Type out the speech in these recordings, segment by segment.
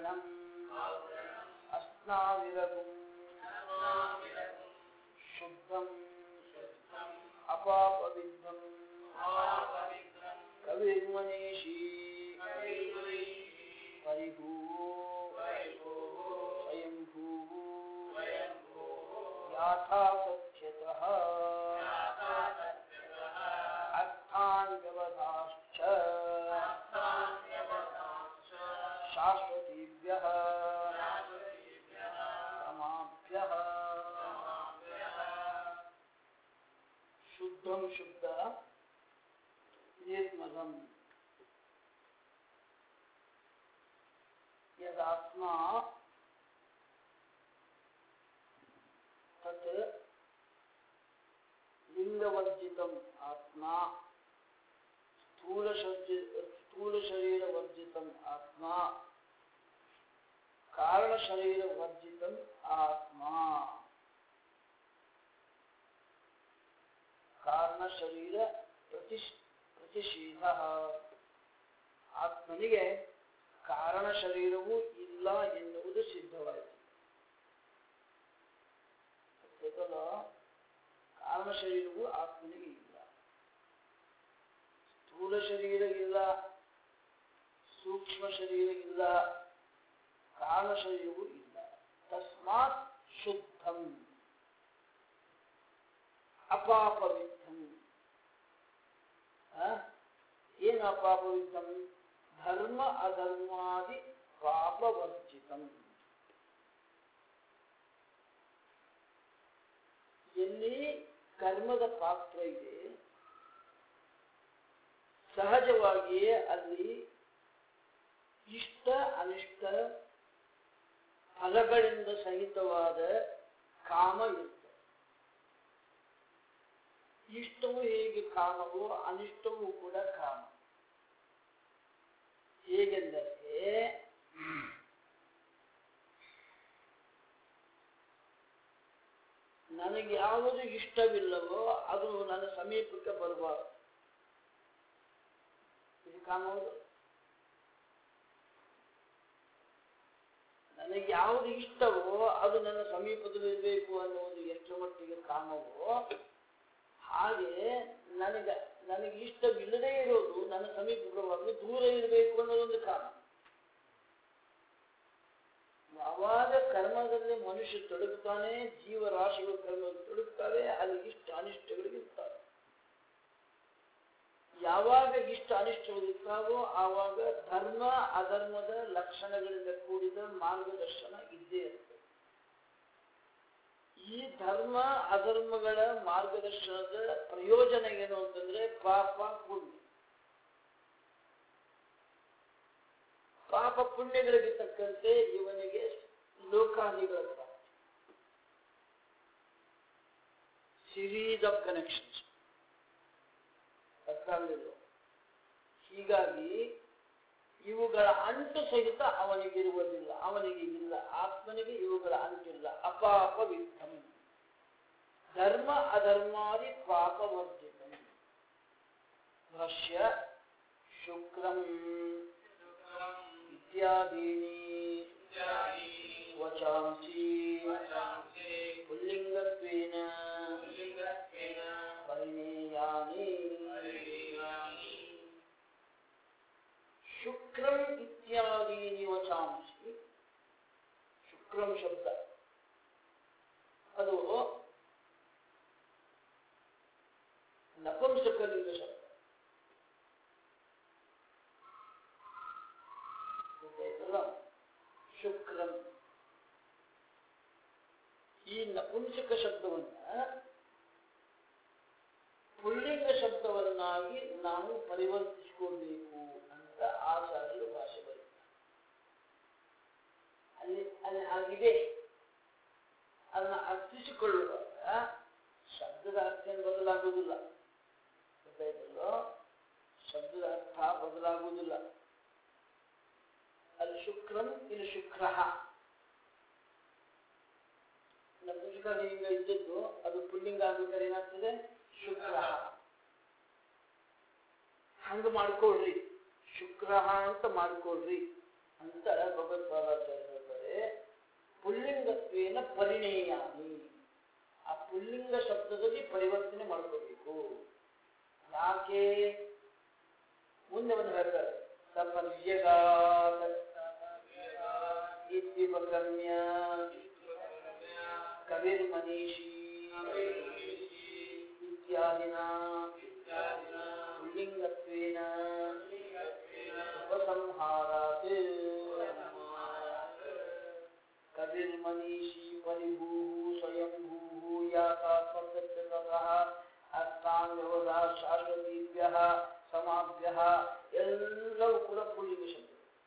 ಆವರಣಂ ಅಸ್ನಾವಿರಗುಂ ಶುದ್ಧಂ ಅಪಾಪವಿದ್ಧಂ ಕವಿರ್ಮನೀಷಿ ಪರಿಭೂ ಸ್ವಯಂಭೂ ಯಾಥಾ ಸತ್ಯತಃ ಅರ್ಥಾನ್ ವ್ಯವಧಾಶ್ಚ ಶಾಶ್ವತೀಭ್ಯಃ ಕ್ರಮಾಭ್ಯಃ ಶುದ್ಧಂ ಶುದ್ಧ ನಿರ್ಮಲಂ ಯದಾತ್ಮ ತತ್ ಲಿಂಗವರ್ಜಿತಂ ಆತ್ಮ ಸ್ಥೂಲ ಸ್ಥೂಲ ಶರೀರ ವರ್ಜಿತಂ ಆತ್ಮ ಕಾರಣ ಶರೀರ ವರ್ಜಿತಂ ಆತ್ಮ ಕಾರಣ ಶರೀರ ಪ್ರತಿ ಪ್ರತಿಷೇಧ ಆತ್ಮನಿಗೆ ಕಾರಣ ಶರೀರವೂ ಇಲ್ಲ ಎನ್ನುವುದು ಸಿದ್ಧವಾಯಿತು ಗೊತ್ತಲ್ಲ? ಕಾರಣ ಶರೀರವೂ ಆತ್ಮನಿಗೆ ಇಲ್ಲ ಸ್ಥೂಲ ಶರೀರ ಇಲ್ಲ ಸೂಕ್ಷ್ಮ ಶರೀರ ಇಲ್ಲ ಕಾರಣ ಶರೀರವೂ ಇಲ್ಲ ತಸ್ಮಾತ್ ಶುದ್ಧಂ ಅಪಾಪವಿದ್ಧಂ ಆ? ಏನು ಅಪಾಪವಿದ್ಧಂ ಧರ್ಮ ಅಧರ್ಮಾದಿ ಪಾಪವರ್ಜಿತಂ ಎಲ್ಲಿ ಕರ್ಮದ ಪಾತ್ರ ಇದೆ ಸಹಜವಾಗಿಯೇ ಅಲ್ಲಿ ಇಷ್ಟ ಅನಿಷ್ಟ ಫಲಗಳಿಂದ ಸಹಿತವಾದ ಕಾಮ ಇರ್ತದೆ ಇಷ್ಟವು ಹೇಗೆ ಕಾಮವೋ ಅನಿಷ್ಟವೂ ಕೂಡ ಕಾಮ ಹೇಗೆಂದರೆ ನನಗೆ ಯಾವುದು ಇಷ್ಟವಿಲ್ಲವೋ ಅದು ನನ್ನ ಸಮೀಪಕ್ಕೆ ಬರಬಾರದು ಇದು ಕಾಮವುದು ನನಗೆ ಯಾವುದು ಇಷ್ಟವೋ ಅದು ನನ್ನ ಸಮೀಪದಲ್ಲಿರಬೇಕು ಅನ್ನುವುದು ಎಷ್ಟು ಮಟ್ಟಿಗೆ ಕಾಮವೋ ಹಾಗೆ ನನಗೆ ನನಗೆ ಇಷ್ಟವಿಲ್ಲದೆ ಇರೋದು ನನ್ನ ಸಮೀಪವಾಗಿ ದೂರ ಇರಬೇಕು ಅನ್ನೋದೊಂದು ಕಾರಣ ಯಾವಾಗ ಕರ್ಮದಲ್ಲಿ ಮನುಷ್ಯ ತೊಡಗುತ್ತಾನೆ ಜೀವರಾಶಿಗಳು ಕರ್ಮದಲ್ಲಿ ತೊಡಗುತ್ತವೆ ಅಲ್ಲಿ ಇಷ್ಟ ಅನಿಷ್ಟಗಳಿಗೆ ಇರ್ತಾರೆ ಯಾವಾಗ ಇಷ್ಟ ಅನಿಷ್ಟಗಳು ಇರ್ತಾವೋ ಆವಾಗ ಧರ್ಮ ಅಧರ್ಮದ ಲಕ್ಷಣಗಳಿಂದ ಕೂಡಿದ ಮಾರ್ಗದರ್ಶನ ಇದ್ದೇ ಇರ್ತದೆ ಈ ಧರ್ಮ ಅಧರ್ಮಗಳ ಮಾರ್ಗದರ್ಶನದ ಪ್ರಯೋಜನ ಏನು ಅಂತಂದ್ರೆ ಪಾಪ ಪುಣ್ಯ ಪಾಪ ಪುಣ್ಯಗಳಿಗೆ ತಕ್ಕಂತೆ ಇವನಿಗೆ ಲೋಕಾದಿಗಳ ಪ್ರಾಪ್ತಿ ಸಿರೀಸ್ ಆಫ್ ಕನೆಕ್ಷನ್ಸ್ ಅರ್ಥಾಗಲಿಲ್ಲ ಹೀಗಾಗಿ ಇವುಗಳ ಅಂಟು ಸಹಿತ ಅವನಿಗಿರುವುದಿಲ್ಲ ಅವನಿಗೆ ಇಲ್ಲ ಆತ್ಮನಿಗೆ ಇವುಗಳ ಅಂಟಿಲ್ಲ ಅಪಾಪವಿತ್ತಂ ಧರ್ಮ ಅಧರ್ಮಾದಿ ಪಾಪವರ್ಜಿತಂ ಭಾಷ್ಯ ಶುಕ್ರಂ ಇತ್ಯಾದೀನಿ ವಚಾಂಸಿ ಪುಲ್ಲಿಂಗತ್ವೇನ ಪರಿಣೇಯಾನಿ ಶುಕ್ರಂ ಇತ್ಯಾದೀನಿ ವಚಾಂಸಿ ಶುಕ್ರಂ ಶಬ್ದ ಅದು ನಪುಂಸಕಲಿಂಗ ಶಬ್ದ ಗೊತ್ತಾಯ್ತಲ್ಲ ಶುಕ್ರಂ ಈ ನಪುಂಸಕ ಶಬ್ದವನ್ನ ಪುಲ್ಲಿಂಗ ಶಬ್ದವನ್ನಾಗಿ ನಾವು ಪರಿವರ್ತಿಸಿಕೊಳ್ಬೇಕು ಅಂತ ಆಚಾರ್ಯರು ಭಾಷೆ ಬರೀತಾರೆ ಅಲ್ಲಿ ಅಲ್ಲಿ ಆಗಿದೆ ಅದನ್ನ ಅರ್ಥಿಸಿಕೊಳ್ಳುವಾಗ ಶಬ್ದದ ಅರ್ಥ ಏನು ಬದಲಾಗುವುದಿಲ್ಲ ಗೊತ್ತಾಯ್ತಲ್ಲೋ ಶಬ್ದದ ಅರ್ಥ ಬದಲಾಗುವುದಿಲ್ಲ ಅಲ್ಲಿ ಶುಕ್ರಂ ಇಲ್ಲಿ ಶುಕ್ರ ನಪುಂಸಕ ಲಿಂಗ ಇದ್ದದ್ದು ಅದು ಪುಲ್ಲಿಂಗ ಆಗ್ಬೇಕಾದ್ರೆ ಏನಾಗ್ತದೆ ಶುಕ್ರ ಹಂಗ ಮಾಡ್ಕೊಳ್ರಿ ಶುಕ್ರ ಅಂತ ಮಾಡ್ಕೊಳ್ರಿ ಅಂತ ಭಗವತ್ಪಾದಾಚಾರ್ಯ ಹೇಳ್ತಾರೆ ಪುಲ್ಲಿಂಗತ್ವೇನ ಪರಿಣೇಯಾನಿ ಆ ಪುಲ್ಲಿಂಗ ಶಬ್ದದಲ್ಲಿ ಪರಿವರ್ತನೆ ಮಾಡ್ಕೋಬೇಕು ಯಾಕೆ ಮುಂದೆ ಒಂದು ಹೇಳ್ತಾರೆ ಸಪರ್ಯಗಾತ ಇತ್ಯುಪಕ್ರಮ್ಯ ಕವಿರ್ಮನೀಷಿ ಇತ್ಯಾದಿನ ಪುಲ್ಲಿಂಗತ್ವೇನ ಉಪಸಂಹಾರಾತ್ ಕವಿರ್ಮನೀಷಿ ಪರಿಭೂಃ ಸ್ವಯಂಭೂಃ ಯಾತಾತ್ಮತಃ ಅರ್ಥಾನ್ ವ್ಯವಧಾ ಶಾಶ್ವತೀಭ್ಯಃ ಸಮಾಭ್ಯಃ ಎಲ್ಲವೂ ಕೂಡ ಪುಲ್ಲಿಂಗ ಶಬ್ದ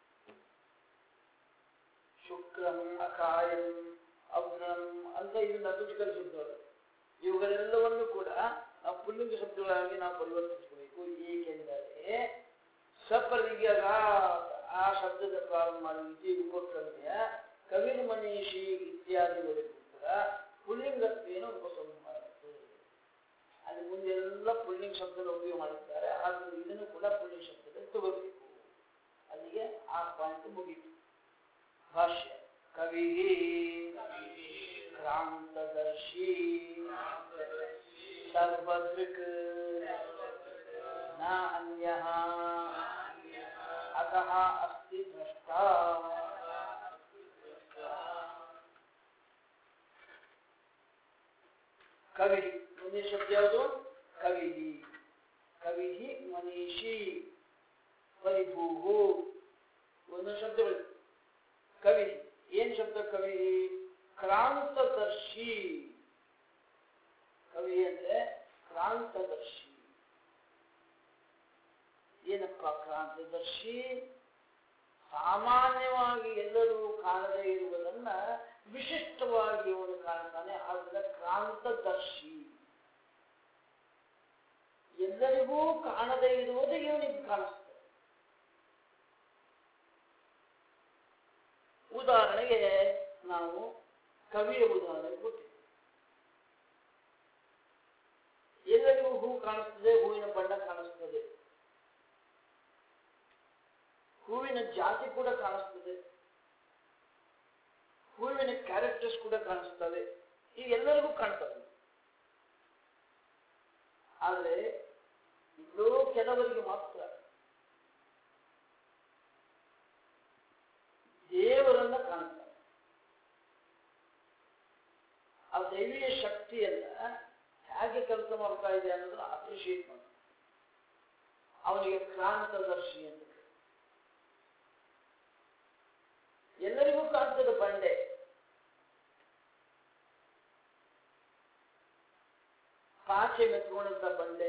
ಶುಕ್ರಂ ಅಕಾಯಂ ಅಗ್ನಂ ಅಂತ ಇದು ನಪುಂಸಕ ಶಬ್ದಗಳು ಇವುಗಳೆಲ್ಲವನ್ನು ಕೂಡ ನಾವು ಪುಲ್ಲಿಂಗ ಶಬ್ದಗಳಾಗಿ ನಾವು ಪರಿವರ್ತಿಸಬೇಕು ಏಕೆಂದರೆ ಸಪರ್ಯಗ ಆ ಶಬ್ದದ ಪ್ರಾರಂಭ ಮಾಡಿ ಉಪಕ್ರಮ್ಯ ಕವಿರ್ ಮನೀಷಿ ಇತ್ಯಾದಿಗಳಿಗೂ ಕೂಡ ಪುಲ್ಲಿಂಗತ್ವೇನ ಉಪಸಂಹಾರಕ್ಕೆ ಅಲ್ಲಿ ಮುಂದೆ ಎಲ್ಲ ಪುಲ್ಲಿಂಗ ಶಬ್ದದ ಉಪಯೋಗ ಮಾಡಿದ್ದಾರೆ ಆದ್ರೆ ಇದನ್ನು ಕೂಡ ಪುಲ್ಲಿಂಗ ಶಬ್ದದಲ್ಲಿ ತಗೋಬೇಕು ಅಲ್ಲಿಗೆ ಆ ಪಾಯಿಂಟ್ ಮುಗೀತು ಭಾಷ್ಯ ಕವಿ ಕ್ರಾಂತದರ್ಶಿ ಸರ್ವದೃಕ್ ನ ಅನ್ಯ ಅತಃ ಅಸ್ತಿ ದ್ರಷ್ಟ ಕವಿ ಮುಂದಿನ ಶಬ್ದ ಯಾವುದು ಕವಿ ಕವಿ ಮನೀಷಿ ಪರಿಭೂಹು ಒಂದೊಂದು ಶಬ್ದಗಳು ಕವಿ ಏನ್ ಶಬ್ದ ಕವಿ ಕ್ರಾಂತದರ್ಶಿ ಕವಿ ಅಂದ್ರೆ ಕ್ರಾಂತದರ್ಶಿ ಏನಪ್ಪ ಕ್ರಾಂತದರ್ಶಿ ಸಾಮಾನ್ಯವಾಗಿ ಎಲ್ಲರೂ ಕಾಣದೇ ಇರುವುದನ್ನ ವಿಶಿಷ್ಟವಾಗಿ ಅವನು ಕಾಣ್ತಾನೆ ಆದ್ರೆ ಕ್ರಾಂತದರ್ಶಿ ಎಲ್ಲರಿಗೂ ಕಾಣದೇ ಇರುವುದು ಇವನಿಗೆ ಕಾಣಿಸ್ತದೆ ಉದಾಹರಣೆಗೆ ನಾವು ಕವಿಯ ಉದಾಹರಣೆ ಕೊಟ್ಟಿದ್ದೇವೆ ಎಲ್ಲರಿಗೂ ಹೂ ಕಾಣಿಸ್ತದೆ ಹೂವಿನ ಬಣ್ಣ ಕಾಣಿಸ್ತದೆ ಹೂವಿನ ಜಾತಿ ಕೂಡ ಕಾಣಿಸ್ತದೆ ಹೂವಿನ ಕ್ಯಾರೆಕ್ಟರ್ಸ್ ಕೂಡ ಕಾಣಿಸ್ತವೆ ಈಗ ಎಲ್ಲರಿಗೂ ಕಾಣ್ತವೆ ಆದರೆ ಇಲ್ಲೋ ಕೆಲವರಿಗೆ ಮಾತ್ರ ದೇವರನ್ನ ಕಾಣ್ತಾರೆ ಆ ದೈವೀಯ ಶಕ್ತಿಯನ್ನ ಹೇಗೆ ಕೆಲಸ ಮಾಡ್ತಾ ಇದೆ ಅನ್ನೋದನ್ನ ಅಪ್ರಿಷಿಯೇಟ್ ಮಾಡಿ ಅವನಿಗೆ ಕ್ರಾಂತದರ್ಶಿ ಅಂತ ಎಲ್ಲರಿಗೂ ಕಾಣ್ತದೆ ಬಂಡೆ ಪಾಚೆ ಮೆತ್ಕೊಂಡಂತ ಬಂಡೆ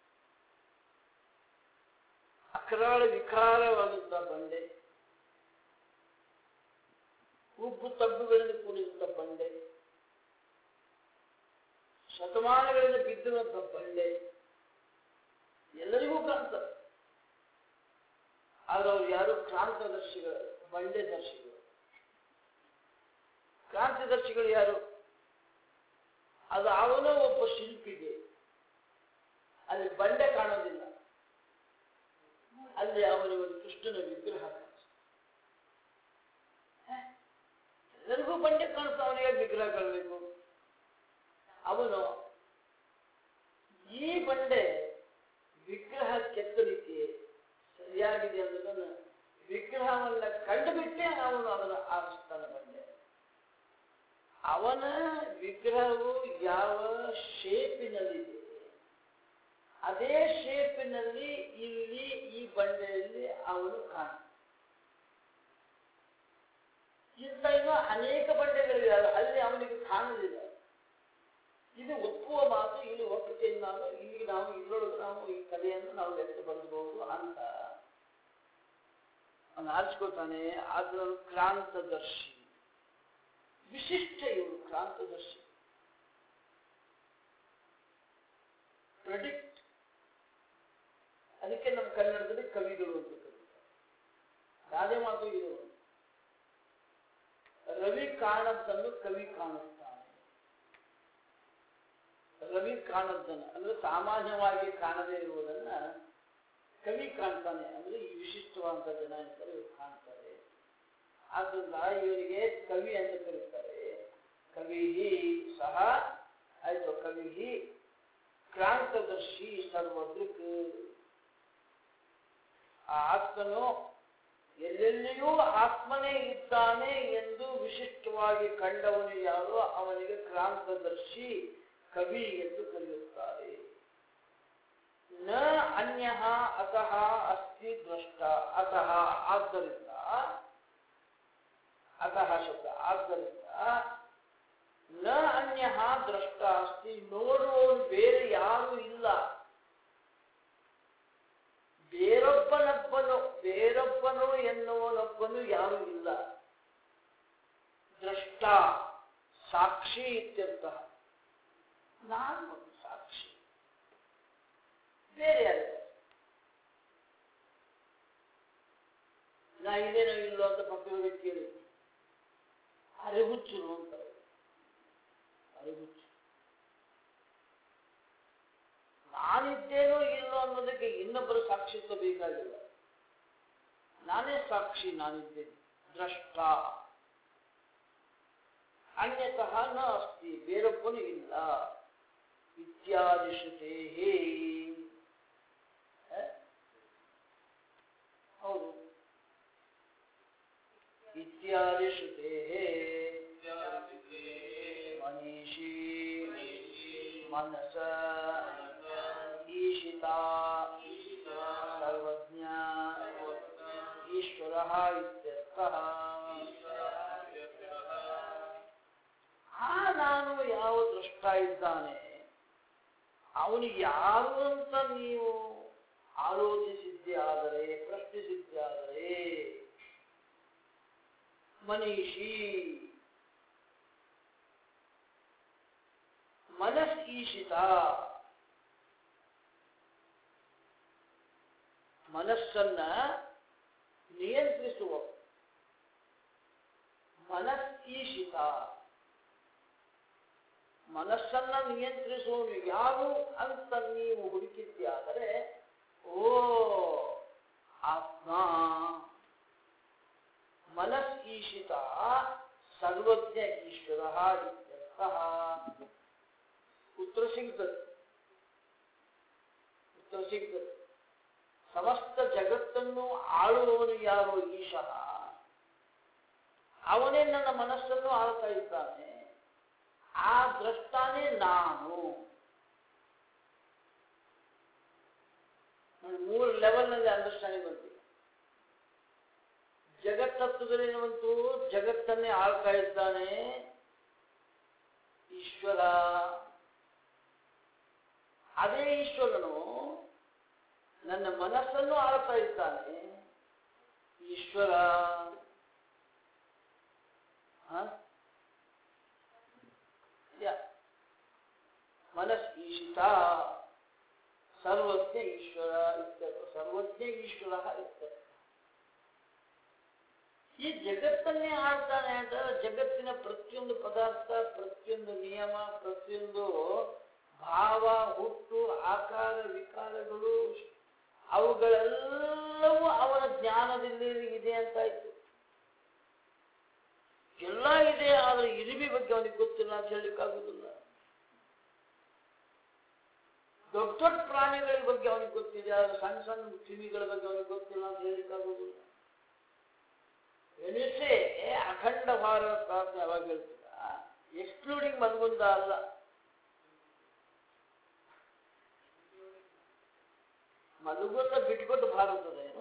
ಅಕರಾಳ ವಿಕಾರವಾದಂತ ಬಂಡೆ ಉಬ್ಬು ತಬ್ಬುಗಳಿಂದ ಕೂಡಿದಂತ ಬಂಡೆ ಶತಮಾನಗಳಿಂದ ಬಿದ್ದಿರುವಂತ ಬಂಡೆ ಎಲ್ಲರಿಗೂ ಕಾಣ್ತದೆ ಆದ್ರೆ ಅವ್ರು ಯಾರು ಕ್ರಾಂತದರ್ಶಿಗಳು ಬಂಡೆ ದರ್ಶಿಗಳು ಕ್ರಾಂತಿದರ್ಶಿಗಳು ಯಾರು ಅದು ಅವನ ಒಬ್ಬ ಶಿಲ್ಪಿಗೆ ಅಲ್ಲಿ ಬಂಡೆ ಕಾಣೋದಿಲ್ಲ ಅಲ್ಲಿ ಅವನಿಗೆ ಒಂದು ಕೃಷ್ಣನ ವಿಗ್ರಹ ಕಾಣಿಸ್ತದೆ ಹ? ಎಲ್ಲರಿಗೂ ಬಂಡೆ ಕಾಣಿಸ್ತಾ ಅವನಿಗೆ ವಿಗ್ರಹ ಕಾಣಬೇಕು ಅವನು ಈ ಬಂಡೆ ವಿಗ್ರಹ ಕೆತ್ತಲಿಕ್ಕೆ ಸರಿಯಾಗಿದೆ ಅನ್ನೋದನ್ನ ವಿಗ್ರಹವನ್ನ ಕಂಡುಬಿಟ್ಟೆ ಅವನು ಅದನ್ನು ಆರಿಸ್ತಾನೆ ಬಂಡೆ ಅವನ ವಿಗ್ರಹವು ಯಾವ ಶೇಪಿನಲ್ಲಿದೆ ಅದೇ ಶೇಪಿನಲ್ಲಿ ಇಲ್ಲಿ ಈ ಬಂಡೆಯಲ್ಲಿ ಅವನು ಕಾಣ ಇಂಥ ಇನ್ನೂ ಅನೇಕ ಬಂಡೆಗಳಿವೆ ಅಲ್ಲಿ ಅವನಿಗೆ ಕಾಣಲಿಲ್ಲ ಇದು ಒಪ್ಪುವ ಮಾತು ಇಲ್ಲಿ ಒಪ್ಪುತ್ತೇನೆ ನಾನು ಇಲ್ಲಿ ನಾವು ಇದ್ರೊಳಗೆ ನಾವು ಈ ಕಲೆಯನ್ನು ನಾವು ವ್ಯಕ್ತಪಡಿಸಬಹುದು ಅಂತ ಅವನು ಆರಿಸ್ಕೊಳ್ತಾನೆ ಆದ್ರೆ ಕ್ರಾಂತದರ್ಶಿ ವಿಶಿಷ್ಟ ಇವನು ಕ್ರಾಂತದರ್ಶಿ ಪ್ರೆಡಿಕ್ಟ್ ಅದಕ್ಕೆ ನಮ್ಮ ಕನ್ನಡದಲ್ಲಿ ಕವಿಗಳು ಅಂತ ಕರೀತಾರೆ ಗಾದೆ ಮಾತು ಇದು ರವಿ ಕಾಣದ್ದನ್ನು ಕವಿ ಕಾಣಿಸ್ತಾನೆ ರವಿ ಕಾಣದ್ದನ್ನು ಅಂದ್ರೆ ಸಾಮಾನ್ಯವಾಗಿ ಕಾಣದೇ ಇರುವುದನ್ನ ಕವಿ ಕಾಣ್ತಾನೆ ಅಂದ್ರೆ ಈ ವಿಶಿಷ್ಟವಾದಂತ ಜನ ಇರ್ತಾರೆ ಇವ್ರು ಕಾಣ್ತಾರೆ ಆದ್ದರಿಂದ ಇವರಿಗೆ ಕವಿ ಅಂತ ಕರೀತಾರೆ ಕವಿ ಸಹ ಆಯ್ತು ಕವಿ ಕ್ರಾಂತದರ್ಶಿ ಸರ್ವದೃಕ್ ಆ ಆತ್ಮನು ಎಲ್ಲೆಲ್ಲಿಯೂ ಆತ್ಮನೇ ಇದ್ದಾನೆ ಎಂದು ವಿಶಿಷ್ಟವಾಗಿ ಕಂಡವನು ಯಾರೋ ಅವನಿಗೆ ಕ್ರಾಂತದರ್ಶಿ ಕವಿ ಎಂದು ಕರೆಯುತ್ತಾರೆ ನ ಅನ್ಯ ಅತಃ ಅಸ್ತಿ ದ್ರಷ್ಟ ಅತಃ ಆದ್ದರಿಂದ ಅತಃ ಶಬ್ದ ಆದ್ದರಿಂದ ನ ಅನ್ಯ ದ್ರಷ್ಟ ಅಸ್ತಿ ನೋಡುವವನು ಬೇರೆ ಯಾರು ಇಲ್ಲ ಬೇರೊಬ್ಬನೊಬ್ಬನು ಬೇರೊಬ್ಬನು ಎನ್ನುವನೊಬ್ಬನು ಯಾರು ಇಲ್ಲ ದ್ರಷ್ಟ ಸಾಕ್ಷಿ ಇತ್ಯರ್ಥ ನಾನು ಒಂದು ಸಾಕ್ಷಿ ಬೇರೆ ಯಾರು ನಾ ಇದೇನೋ ಇಲ್ಲೋ ಅಂತ ಪಕ್ಕದವರಿಗೆ ಕೇಳಿ ಅರೆಹುಚ್ಚರು ಅಂತಾರೆ ಅರೆಹುಚ್ಚು ನಾನಿದ್ದೇನೋ ಇಲ್ಲೋ ಅನ್ನೋದಕ್ಕೆ ಇನ್ನೊಬ್ಬರು ಸಾಕ್ಷಿತ್ವ ಬೇಕಾಗಿಲ್ಲ ನಾನೇ ಸಾಕ್ಷಿ ನಾನಿದ್ದೇನೆ ದ್ರಷ್ಟ ಅನ್ಯತಃ ನ ಅಸ್ತಿ ಬೇರೊಬ್ಬನು ಇಲ್ಲ ಇತ್ಯಾದಿ ಶ್ರುತೇ ಹೌದು ಇತ್ಯಾದಿ ಶ್ರುತೇ ಮನೀಷಿ ಮನಸ ಈಶಿತಾ ಸರ್ವಜ್ಞ ಈಶ್ವರ ಇತ್ಯರ್ಥಃ ಆ ನಾನು ಯಾವ ದೃಷ್ಟ ಇದ್ದಾನೆ ಅವನು ಯಾರು ಅಂತ ನೀವು ಆಲೋಚಿಸಿದ್ದೆ ಆದರೆ ಪ್ರಶ್ನಿಸಿದ್ದೆ ಆದರೆ ಮನೀಷಿ ಮನಸ್ ಈಶಿತ ಮನಸ್ಸನ್ನ ನಿಯಂತ್ರಿಸುವ ಮನಸ್ ಈಶಿತ ಮನಸ್ಸನ್ನ ನಿಯಂತ್ರಿಸುವನು ಯಾರು ಅಂತ ನೀವು ಹುಡುಕಿದ್ಯಾದರೆ ಓ ಆತ್ಮ ಮನಸ್ ಈಶಿತ ಸರ್ವಜ್ಞ ಈಶ್ವರ ಇತ್ಯರ್ಥಃ ಉತ್ತರ ಸಿಗ್ತದೆ ಉತ್ತರ ಸಿಗ್ತದೆ ಸಮಸ್ತ ಜಗತ್ತನ್ನು ಆಳುವವನು ಯಾರೋ ಈಶಃ ಅವನೇ ನನ್ನ ಮನಸ್ಸನ್ನು ಆಳ್ತಾ ಇದ್ದಾನೆ ಆ ದ್ರಷ್ಟಾನೇ ನಾನು ನೋಡಿ, ಮೂರು ಲೆವೆಲ್ನಲ್ಲಿ ಅಂಡರ್ಸ್ಟ್ಯಾಂಡಿಂಗ್ ಬಂತು ಜಗತ್ತತ್ವದಲ್ಲಿ ಏನು ಬಂತು ಜಗತ್ತನ್ನೇ ಆಳ್ತಾ ಇದ್ದಾನೆ ಈಶ್ವರ ಅದೇ ಈಶ್ವರನು ನನ್ನ ಮನಸ್ಸನ್ನು ಆಳ್ತಾ ಇದ್ದಾನೆ ಈಶ್ವರ ಹ? ಯಾ. ಮನಸ್ ಈಶಿತ ಸರ್ವಜ್ಞ ಈಶ್ವರ ಇತ್ಯರ್ಥ ಸರ್ವಜ್ಞ ಈಶ್ವರ ಇತ್ಯರ್ಥ ಈ ಜಗತ್ತನ್ನೇ ಆಳ್ತಾನೆ ಅಂತ ಜಗತ್ತಿನ ಪ್ರತಿಯೊಂದು ಪದಾರ್ಥ ಪ್ರತಿಯೊಂದು ನಿಯಮ ಪ್ರತಿಯೊಂದು ಭಾವ ಹುಟ್ಟು ಆಕಾರ ವಿಕಾರಗಳು ಅವುಗಳೆಲ್ಲವೂ ಅವನ ಜ್ಞಾನದಲ್ಲಿ ಇದೆ ಅಂತಾಯ್ತು ಎಲ್ಲ ಇದೆ ಆದರೆ ಇರಿಬಿ ಬಗ್ಗೆ ಅವನಿಗೆ ಗೊತ್ತಿಲ್ಲ ಅಂತ ಹೇಳಲಿಕ್ಕಾಗುದಿಲ್ಲ ದೊಡ್ಡ ದೊಡ್ಡ ಪ್ರಾಣಿಗಳ ಬಗ್ಗೆ ಅವನಿಗೆ ಗೊತ್ತಿದೆ ಆದರೆ ಸಣ್ಣ ಸಣ್ಣ ಕ್ರಿಮಿಗಳ ಬಗ್ಗೆ ಅವನಿಗೆ ಗೊತ್ತಿಲ್ಲ ಅಂತ ಹೇಳಲಿಕ್ಕಾಗುದಿಲ್ಲ ಎನಿಸೆ ಅಖಂಡ ಭಾರತ ಪ್ರಾರ್ಥನೆ ಯಾವಾಗ ಹೇಳ್ತೀರ ಎಕ್ಸ್ಕ್ಲೂಡಿಂಗ್ ಮಲ್ಗುಂದ ಅಲ್ಲ ಮಲಗುಂದ ಬಿಟ್ಕೊಟ್ಟು ಭಾರತದೇನು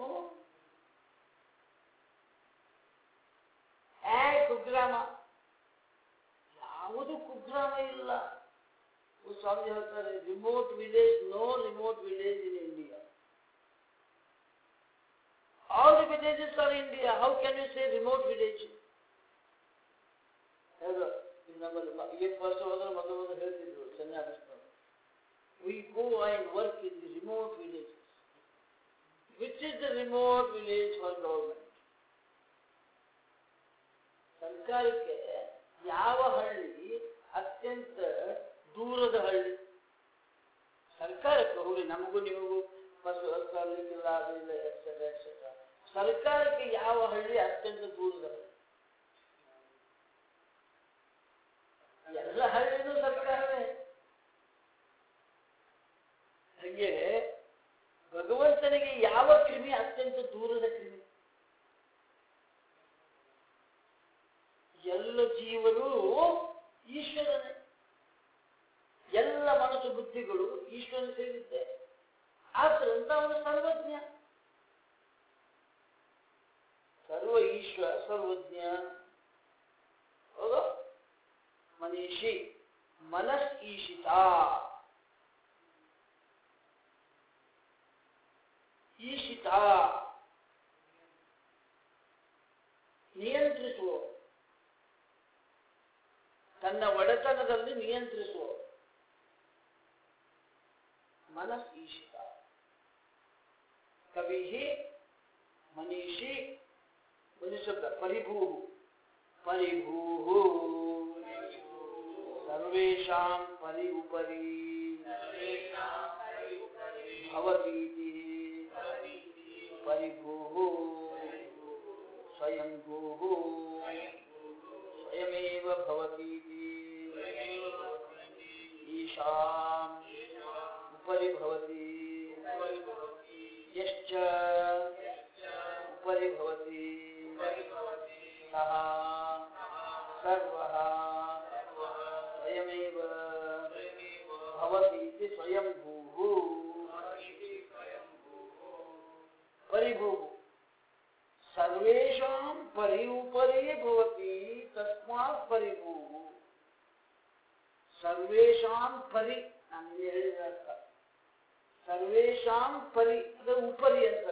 ಏ ಕುಗ್ರಾಮ ಯಾವುದು ಕುಗ್ರಾಮ ಇಲ್ಲ ಸ್ವಾಮಿ ಹೇಳ್ತಾರೆ remote village no remote village in India all the villages are India how can you say remote village ಹೇಳು ಈಗ ನಮ್ಮಲ್ಲಿ ಮ- ಇವತ್ತು ವರ್ಷ ಹೋದ್ರೆ ಮೊದಲು ಮೊದಲು ಹೇಳ್ತಿದ್ರು ಸನ್ಯಾಸಿಸ್ನವರು we go and work in the remote village which is the remote village for government ಸರ್ಕಾರಕ್ಕೆ ಯಾವ ಹಳ್ಳಿ ಅತ್ಯಂತ ದೂರದ ಹಳ್ಳಿ ಸರ್ಕಾರಕ್ಕೆ ಹೋಗಿ ನಮಗೂ ನಿಮಗೂ ಬಸ್ ವ್ಯವಸ್ಥೆ ಆಗ್ಲಿಕ್ಕಿಲ್ಲ ಅದು ಇಲ್ಲ ಎಕ್ಸೆಟ್ರಾ ಎಕ್ಸೆಟ್ರಾ ಸರ್ಕಾರಕ್ಕೆ ಯಾವ ಹಳ್ಳಿ ಅತ್ಯಂತ ದೂರದ ಹಳ್ಳಿ ಎಲ್ಲ ಹಳ್ಳಿನೂ ಸರ್ಕಾರವೇ ಹಾಗೆ ಭಗವಂತನಿಗೆ ಯಾವ ಕ್ರಿಮಿ ಅತ್ಯಂತ ದೂರದ ಕ್ರಿಮಿ ಎಲ್ಲ ಜೀವರು ಈಶ್ವರನೇ ಎಲ್ಲ ಮನಸ್ಸು ಬುದ್ಧಿಗಳು ಈಶ್ವರ ಸೇರಿದ್ದೆ ಆದ್ದರಿಂದ ಅವನು ಸರ್ವಜ್ಞ ಸರ್ವ ಈಶ್ವರ ಸರ್ವಜ್ಞ ಹೌದು ಮನೀಷಿ ಮನಸ್ ಈಶಿತ ಈಶಿತ ನಿಯಂತ್ರಿಸುವ ತನ್ನ ಒಡೆತನದಲ್ಲಿ ನಿಯಂತ್ರಿಸುವ ಮನಸ್ ಈಶಿತ ಕವಿ ಮನೀಷಿ ಶಬ್ದ ಪರಿಭೂ ಪರಿಭೂ ಸರ್ವೇಷಾಂ ಪರಿ ಉಪರಿ ಭವತೀತಿ ಪರಿಭೂ ಸ್ವಯಂಭೂ ಸ್ವಯಮೇವ ಭವತೀತಿ ಈಶಾಂ उपरि भवति यश्च उपरि भवति सः सर्वः स्वयमेव भवति इति स्वयंभूः परिभूः सर्वेषां परि उपरि भवति तस्मात् परिभूः ಸರ್ವೇಷಾಂ ಪರಿ ನಾನು ಹೇಳಿದ ಅರ್ಥ ಸರ್ವೇಷಾಂ ಪರಿ ಅದು ಉಪರಿ ಅಂತ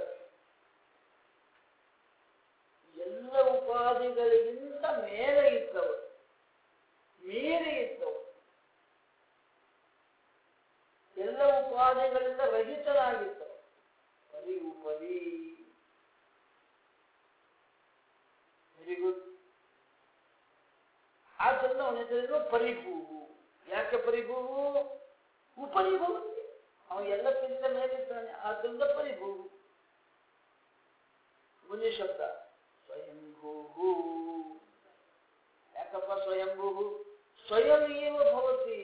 ಎಲ್ಲ ಉಪಾಧಿಗಳಿಗಿಂತ ಮೇಲೆ ಇದ್ದವರು ಮೀರಿ ಇದ್ದವರು ಎಲ್ಲ ಉಪಾಧಿಗಳಿಂದ ರಹಿತರಾಗಿದ್ದವರು ಪರಿ ಉಪರಿ ವೆರಿ ಗುಡ್ ಆದ್ದರಿಂದ ಅವನ ಹೆಸರು ಪರಿಭೂವು ಯಾಕೆ ಪರಿಭೂವು ಉಪರಿಭೂವು ಅವ ಎಲ್ಲಕ್ಕಿಂತ ಮೇಲಿದ್ದಾನೆ ಆದ್ದರಿಂದ ಪರಿಭೂವು ಮುಂದೆ ಶಬ್ದ ಸ್ವಯಂಭೂವು ಯಾಕಪ್ಪ ಸ್ವಯಂಭೂವು ಸ್ವಯಂ ಏವ ಭವತಿ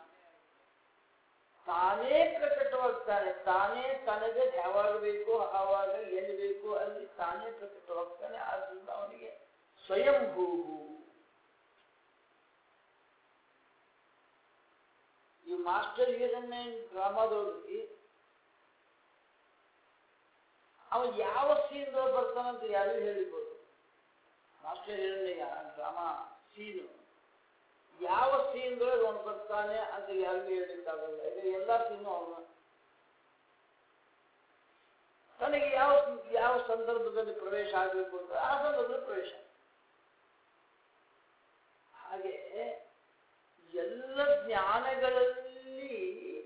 ತಾನೇ ಪ್ರಕಟವಾಗ್ತಾನೆ ತಾನೇ ತನಗೆ ಯಾವಾಗ ಬೇಕು ಆವಾಗ ಎಲ್ಲಿ ಬೇಕು ಅಲ್ಲಿ ತಾನೇ ಪ್ರಕಟವಾಗ್ತಾನೆ ಆದ್ರಿಂದ ಅವನಿಗೆ ಸ್ವಯಂಭೂವು ಈ ಮಾಸ್ಟರ್ ಹೀರನ್ನೇ ಡ್ರಾಮಾದೊಳಗೆ ಅವ ಯಾವ ಸೀನ್ ಬರ್ತಾನಂತ ಯಾರಿಗೂ ಹೇಳಿರ್ಬೋದು ಮಾಸ್ಟರ್ ಹೀರಣ್ಣಯ್ಯ ಡ್ರಾಮಾ ಸೀನು ಯಾವ ಸೀನ್ ಅವನು ಬರ್ತಾನೆ ಅಂತ ಯಾರಿಗೂ ಹೇಳಿಕ್ಕಾಗಲ್ಲ ಈಗ ಎಲ್ಲ ಸೀನು ಅವನು ತನಗೆ ಯಾವ ಯಾವ ಸಂದರ್ಭದಲ್ಲಿ ಪ್ರವೇಶ ಆಗಬೇಕು ಅಂತ ಆ ಸಂದರ್ಭದಲ್ಲಿ ಪ್ರವೇಶ ಹಾಗೆ ಎಲ್ಲ ಜ್ಞಾನಗಳಲ್ಲಿ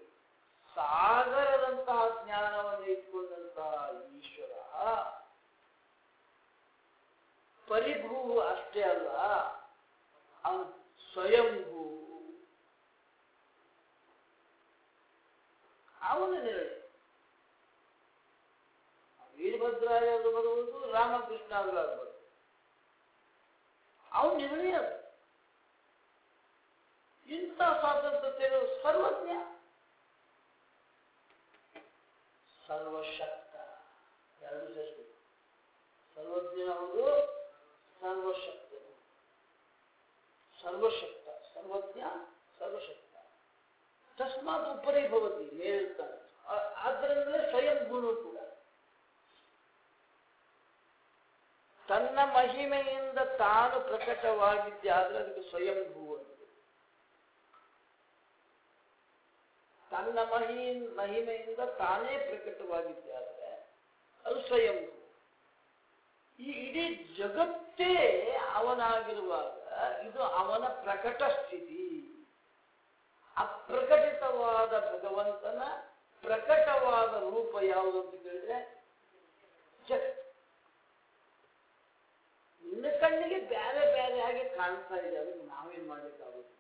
ಸಾಗರದಂತಹ ಜ್ಞಾನವನ್ನು ಇಟ್ಕೊಂಡಂತಹ ಈಶ್ವರ ಪರಿಭೂ ಅಷ್ಟೇ ಅಲ್ಲ ಅವನು ಸ್ವಯಂಭೂ ಅವನ ನಿರ್ಣಯ ವೀರಭದ್ರಾಯರು ಬರುವುದು ರಾಮಕೃಷ್ಣ ಆಗ್ಬಾರ್ದು ಅವನ ನಿರ್ಣಯ ಅದು ಇಂಥ ಸ್ವಾತಂತ್ರ್ಯ ಸರ್ವಜ್ಞ ಸರ್ವಶಕ್ತ ಎರಡು ಸೇರಿಸ್ಬೇಕು ಸರ್ವಜ್ಞ ಹೌದು ಸರ್ವಶಕ್ತ ಸರ್ವಶಕ್ತ ಸರ್ವಜ್ಞ ಸರ್ವಶಕ್ತ ತಸ್ಮಾತ್ ಉಪರಿ ಭವತಿ ಮೇಲಿರ್ತಾನೆ ಆದ್ದರಿಂದಲೇ ಸ್ವಯಂ ಗುಣ ಕೂಡ ತನ್ನ ಮಹಿಮೆಯಿಂದ ತಾನು ಪ್ರಕಟವಾಗಿದ್ದೆ ಆದ್ರೆ ಅದಕ್ಕೆ ಸ್ವಯಂಭೂ ಅಂತ ತನ್ನ ಮಹಿ ಮಹಿಮೆಯಿಂದ ತಾನೇ ಪ್ರಕಟವಾಗಿದ್ದೆ ಆದ್ರೆ ಅದು ಸ್ವಯಂಭೂ ಈ ಇಡೀ ಜಗತ್ತೇ ಅವನಾಗಿರುವಾಗ ಇದು ಅವನ ಪ್ರಕಟ ಸ್ಥಿತಿ ಅಪ್ರಕಟಿತವಾದ ಭಗವಂತನ ಪ್ರಕಟವಾದ ರೂಪ ಯಾವುದು ಅಂತ ಕೇಳಿದ್ರೆ ಜಗತ್ ನಿನ್ನ ಕಣ್ಣಿಗೆ ಬೇರೆ ಬೇರೆ ಆಗಿ ಕಾಣ್ತಾ ಇದೆ ಅದಕ್ಕೆ ನಾವೇನ್ ಮಾಡ್ಲಿಕ್ಕಾಗುತ್ತೆ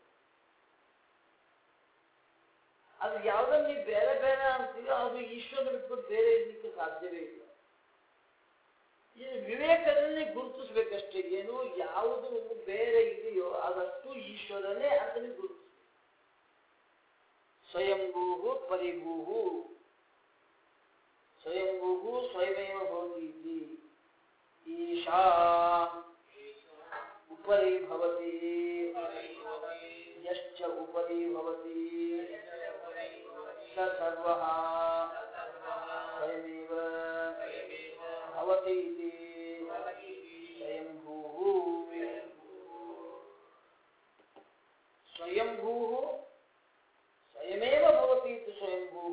ಅದು ಯಾವ್ದನ್ನ ನೀವು ಬೇರೆ ಬೇರೆ ಅಂತೀವೋ ಅದು ಈಶ್ವರ ಬಿಟ್ಬಿಟ್ಟು ಬೇರೆ ಇರ್ಲಿಕ್ಕೆ ಸಾಧ್ಯವೇ ಇಲ್ಲ ಇದು ವಿವೇಕದಲ್ಲಿ ಗುರುತಿಸ್ಬೇಕಷ್ಟೇ ಏನು ಯಾವುದು ಬೇರೆ ಇದೆಯೋ ಅದಷ್ಟು ಈಶ್ವರನೇ ಅದನ್ನು ಗುರುತಿಸ ಸ್ವಯಂಭೂ ಪರಿಭೂ ಸ್ವಯಂಭೂ ಸ್ವಯಮೇವ ಭವತಿ ಇತಿ ಈಶಾ उपरि भवति यश्च उपरि भवति स सर्वः स्वयमेव भवति इति स्वयंभूः स्वयंभूः स्वयमेव भवति इति स्वयंभूः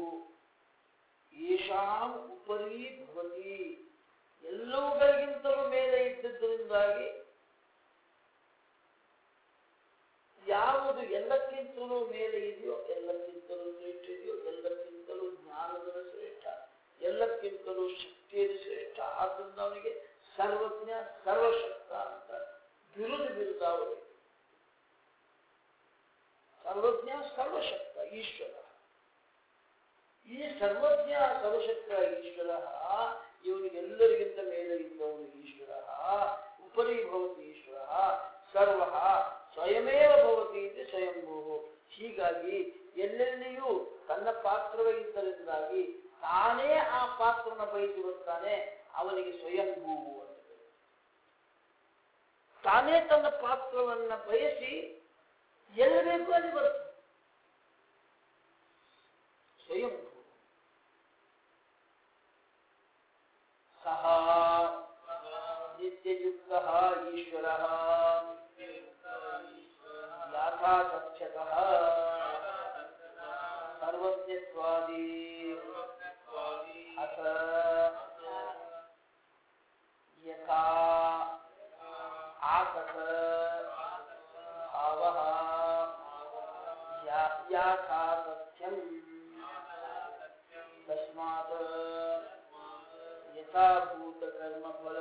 येषाಂ ಉಪರಿ ಭವತಿ ಎಲ್ಲವುಗಳಿಗಿಂತಲೂ ಮೇಲೆ ಇದ್ದದ್ದರಿಂದಾಗಿ ಯಾವುದು ಎಲ್ಲಕ್ಕಿಂತಲೂ ಮೇಲೆ ಇದೆಯೋ ಎಲ್ಲಕ್ಕಿಂತಲೂ ಶ್ರೇಷ್ಠ ಇದೆಯೋ ಎಲ್ಲಕ್ಕಿಂತಲೂ ಜ್ಞಾನದ ಶ್ರೇಷ್ಠ ಎಲ್ಲಕ್ಕಿಂತಲೂ ಶಕ್ತಿಯಲ್ಲಿ ಶ್ರೇಷ್ಠ ಆದ್ದರಿಂದ ಅವನಿಗೆ ಸರ್ವಜ್ಞ ಸರ್ವಶಕ್ತ ಅಂತ ಬಿರುದು ಬಿರುದ ಅವನಿಗೆ ಸರ್ವಜ್ಞ ಸರ್ವಶಕ್ತ ಈಶ್ವರ ಈ ಸರ್ವಜ್ಞ ಸರ್ವಶಕ್ತ ಈಶ್ವರ ಇವನಿಗೆ ಎಲ್ಲರಿಗಿಂತ ಮೇಲೆ ಇದ್ದವನು ಈಶ್ವರ ಉಪರಿ ಭವತಿ ಈಶ್ವರ ಸರ್ವ ಸ್ವಯಮೇವ ಭವತಿ ಇದು ಸ್ವಯಂಭೂ ಹೀಗಾಗಿ ಎಲ್ಲೆಲ್ಲಿಯೂ ತನ್ನ ಪಾತ್ರವೇ ಇದ್ದರಿಂದಾಗಿ ತಾನೇ ಆ ಪಾತ್ರನ ಬಯಸಿ ಬರ್ತಾನೆ ಅವನಿಗೆ ಸ್ವಯಂಭೂ ಅಂತ ಕರೀತಾರೆ. ತಾನೇ ತನ್ನ ಪಾತ್ರವನ್ನ ಬಯಸಿ ಎಲ್ಲಿ ಬೇಕು ಅಲ್ಲಿ ಬರ್ತಾನೆ ಸ್ವಯಂಭೂ ಸಹ ನಿತ್ಯಯುಕ್ತ ಈಶ್ವರ ಯಾಥಾತಥ್ಯತಃ ಸರ್ವಜ್ಞತ್ವಾದಿ ಅಥ ಯಥಾ ಆತತ ಭಾವಃ ಯಾ- ಯಾಥಾತಥ್ಯಂ ತಸ್ಮಾತ್ ಯಥಾಭೂತಕರ್ಮಫಲ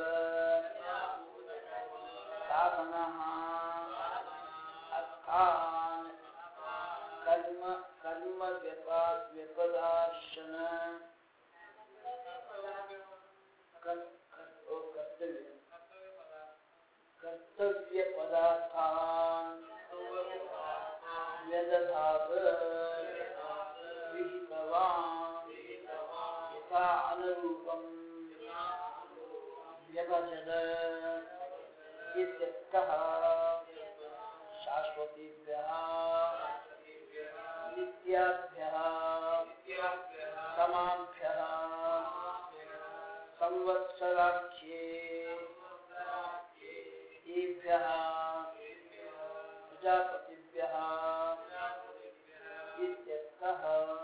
ಸಾಧನಃ अर्थान कर्म कर्म व्यपाद व्यपदार्शन कर, कर, ओ, कर्तव्य कर्तव्य पदार्थान व्यदधात विहितवान् यथा अनुरूपं व्यभजत इत्यर्थः शाश्वतीभ्यः नित्याभ्यः समाभ्यः संवत्सराख्ये येभ्यः प्रजापतिभ्यः इत्यर्थः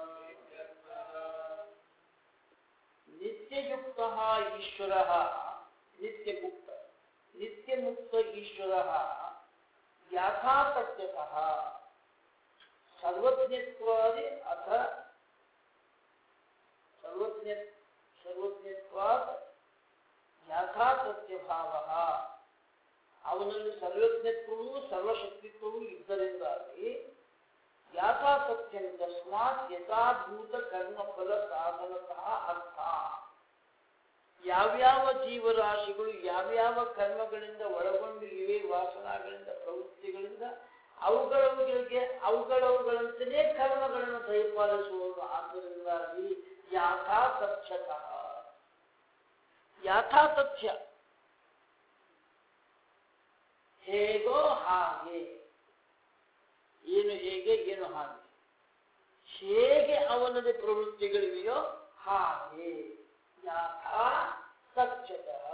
नित्ययुक्तः ईश्वरः नित्यमुक्त नित्यमुक्त ईश्वरः याथातथ्यतः सर्वज्ञत्वादि अथ सर्वज्ञ ಸರ್ವಜ್ಞತ್ವಾತ್ ಯಥಾತಥ್ಯ ಭಾವ ಅವನಲ್ಲಿ ಸರ್ವಜ್ಞತ್ವವು ಸರ್ವಶಕ್ತಿತ್ವವು ಇದ್ದರಿಂದಾಗಿ ಯಾಥಾತಥ್ಯಂ ತಸ್ಮಾತ್ ಯಥಾಭೂತ ಕರ್ಮಫಲ ಸಾಧನತಃ ಅರ್ಥ ಯಾವ್ಯಾವ ಜೀವರಾಶಿಗಳು ಯಾವ್ಯಾವ ಕರ್ಮಗಳಿಂದ ಒಳಗೊಂಡು ಇವೆ ವಾಸನಾಗಳಿಂದ ಪ್ರವೃತ್ತಿಗಳಿಂದ ಅವುಗಳವುಗಳಿಗೆ ಅವುಗಳವುಗಳಂತೆಯೇ ಕರ್ಮಗಳನ್ನು ದಯಪಾಲಿಸುವುದು ಆದ್ದರಿಂದಾಗಿ ಯಾಥಾತಥ್ಯತಃ ಯಾಥಾತಥ್ಯ ಹೇಗೋ ಹಾಗೆ ಏನು ಹೇಗೆ ಏನು ಹಾಗೆ ಹೇಗೆ ಅವನದೇ ಪ್ರವೃತ್ತಿಗಳಿವೆಯೋ ಹಾಗೆ ಯಾಥಾ ಸತ್ಯತಃ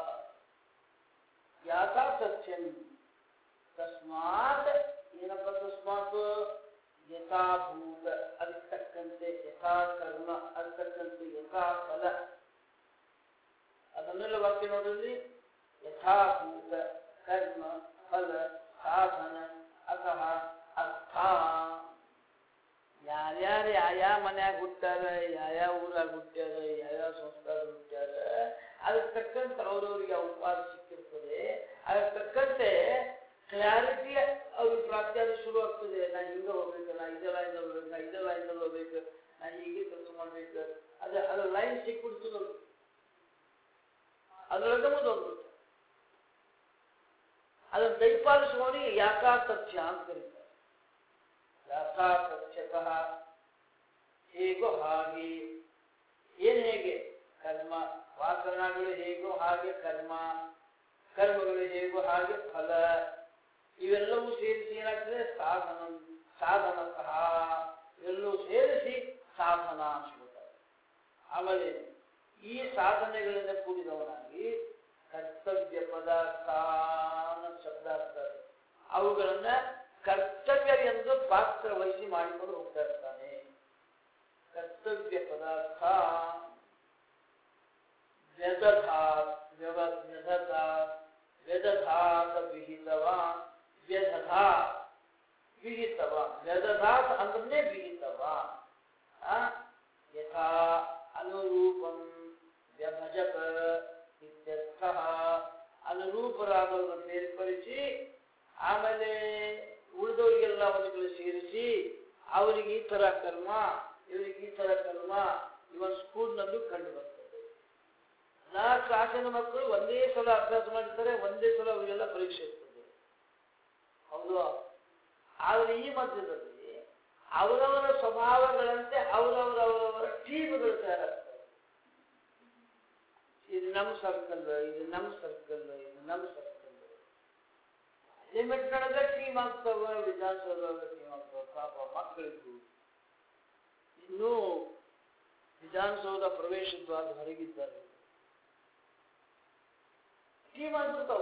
ಯಾಥಾ ಸತ್ಯಂ ತಸ್ಮಾತ್ ಏನಪ್ಪ ತಸ್ಮಾತ್ ಯಥಾಭೂತ ಅದಕ್ಕೆ ತಕ್ಕಂತೆ ಯಥಾ ಕರ್ಮ ಅದಕ್ಕೆ ತಕ್ಕಂತೆ ಯಥಾ ಫಲ ಅದನ್ನೆಲ್ಲ ವಾಕ್ಯ ನೋಡ್ರಿ ಯಥಾಭೂತ ಕರ್ಮ ಫಲ ಸಾಧನ ಅತಃ ಅರ್ಥ ಯಾರ್ಯಾರು ಯಾವ್ಯಾವ ಮನ್ಯಾಗ ಹುಟ್ಟಾರ ಯಾವ್ಯಾವ ಊರಾಗ ಹುಟ್ಟ್ಯಾರ ಯಾವ್ಯಾವ ಸಂಸ್ಕಾರ ಹುಟ್ಟ್ಯಾರ ಅದಕ್ಕೆ ತಕ್ಕಂತೆ ಅವ್ರವ್ರಿಗೆ ಅವಕಾಶ ಸಿಕ್ಕಿರ್ತದೆ ಅದಕ್ಕೆ ತಕ್ಕಂತೆ ಕ್ಲಾರಿಟಿ ಅವ್ರಿಗೆ ಪ್ರಾಪ್ತಿಯಾದ ಶುರು ಆಗ್ತದೆ ನಾ ಹಿಂಗೆ ಹೋಗ್ಬೇಕು ನಾ ಇದೇ ಲೈನಲ್ಲಿ ಹೋಗ್ಬೇಕು ನಾ ಇದೇ ಲೈನಲ್ಲಿ ಹೋಗ್ಬೇಕು ನಾ ಹೀಗೆ ಕೆಲಸ ಮಾಡ್ಬೇಕು ಅದು ಅದು ಲೈನ್ ಸಿಕ್ಬಿಡ್ತದೆ ಅವ್ರಿಗೆ. ಅದರೊಳಗೆ ಮುಂದುವರ್ಬಿಡ್ತಾರೆ ಅದನ್ನು ದಯಪಾಲಿಸುವವನಿಗೆ ಯಾಕಾತಥ್ಯ ಅಂತ ಕರೀತಾರೆ ಯಾಕಾತಥ್ಯತಃ ಹೇಗೋ ಹಾಗೆ ಏನ್ ಹೇಗೆ ಕರ್ಮ ವಾಸನಗಳು ಹೇಗೋ ಹಾಗೆ ಕರ್ಮ ಕರ್ಮಗಳು ಹೇಗೋ ಹಾಗೆ ಫಲ ಇವೆಲ್ಲವೂ ಸೇರಿಸಿ ಏನಾಗ್ತದೆ ಸಾಧನ ಸಾಧನತಃ ಇವೆಲ್ಲವೂ ಸೇರಿಸಿ ಸಾಧನ ಅನ್ಸ್ಬಿಡ್ತಾರೆ ಆಮೇಲೆ ಈ ಸಾಧನೆಗಳಿಂದ ಕೂಡಿದವನಾಗಿ ಕರ್ತವ್ಯ ಪದಾರ್ಥ ಶಬ್ದ ಆಗ್ತದೆ ಅವುಗಳನ್ನ ಕರ್ತವ್ಯ ಎಂದು ಪಾತ್ರ ವಹಿಸಿ ಮಾಡಿಕೊಂಡು ಹೋಗ್ತಾ ಇರ್ತಾನೆ ಕರ್ತವ್ಯ ಪದಾರ್ಥ ವ್ಯದಧಾತ್ ವ್ಯವ ವ್ಯದಧಾತ್ ವ್ಯದಧಾತ ವಿಹಿತವ ವ್ಯದಧಾ ವಿಹಿತವ ವ್ಯದಧಾತ್ ಅಂದ್ರೆ ವಿಹಿತವ ಆ? ಯಥಾ ಅನುರೂಪಂ ವ್ಯಭಜತ ಇತ್ಯರ್ಥ ಅನುರೂಪರಾದವರನ್ನು ಬೇರ್ಪಡಿಸಿ ಆಮೇಲೆ ಉಳಿದವರಿಗೆಲ್ಲ ಅವರುಗಳು ಸೇರಿಸಿ ಅವರಿಗೆ ಈ ತರ ಕರ್ಮ ಇವರಿಗೆ ಈ ತರ ಕರ್ಮ ಇವನ್ ಸ್ಕೂಲ್ನಲ್ಲೂ ಕಂಡು ಬರ್ತದೆ ನಾ ಕ್ಲಾಸಿನ ಮಕ್ಕಳು ಒಂದೇ ಸಲ ಅಭ್ಯಾಸ ಮಾಡಿರ್ತಾರೆ ಒಂದೇ ಸಲ ಅವರಿಗೆಲ್ಲ ಪರೀಕ್ಷೆ ಇರ್ತದೆ ಹೌದು ಆದರೆ ಈ ಮಧ್ಯದಲ್ಲಿ ಅವರವರ ಸ್ವಭಾವಗಳಂತೆ ಅವರವರವರವರ ಟೀಮ್ಗಳು ತಯಾರಾಗ್ತವೆ ಇದು ನಮ್ಮ ಸರ್ಕಲ್ ಇದು ನಮ್ಮ ಸರ್ಕಲ್ ಇದು ನಮ್ಮ ಸರ್ಕಲ್ ಲಿಮಿಟ್ ನೊಳಗೆ ಟೀಮ್ ಆಗ್ತಾವ ವಿಧಾನಸೌಧ ಟೀಮ್ ಆಗ್ತಾವ ಪಾಪ ಮಕ್ಕಳಿಗೂ ಇನ್ನೂ ವಿಧಾನಸೌಧ ಪ್ರವೇಶ ದ್ವಾರ ಹೊರಗಿದ್ದಾರೆ ಟೀಮ್ ಆಗ್ಬಿಡ್ತಾವ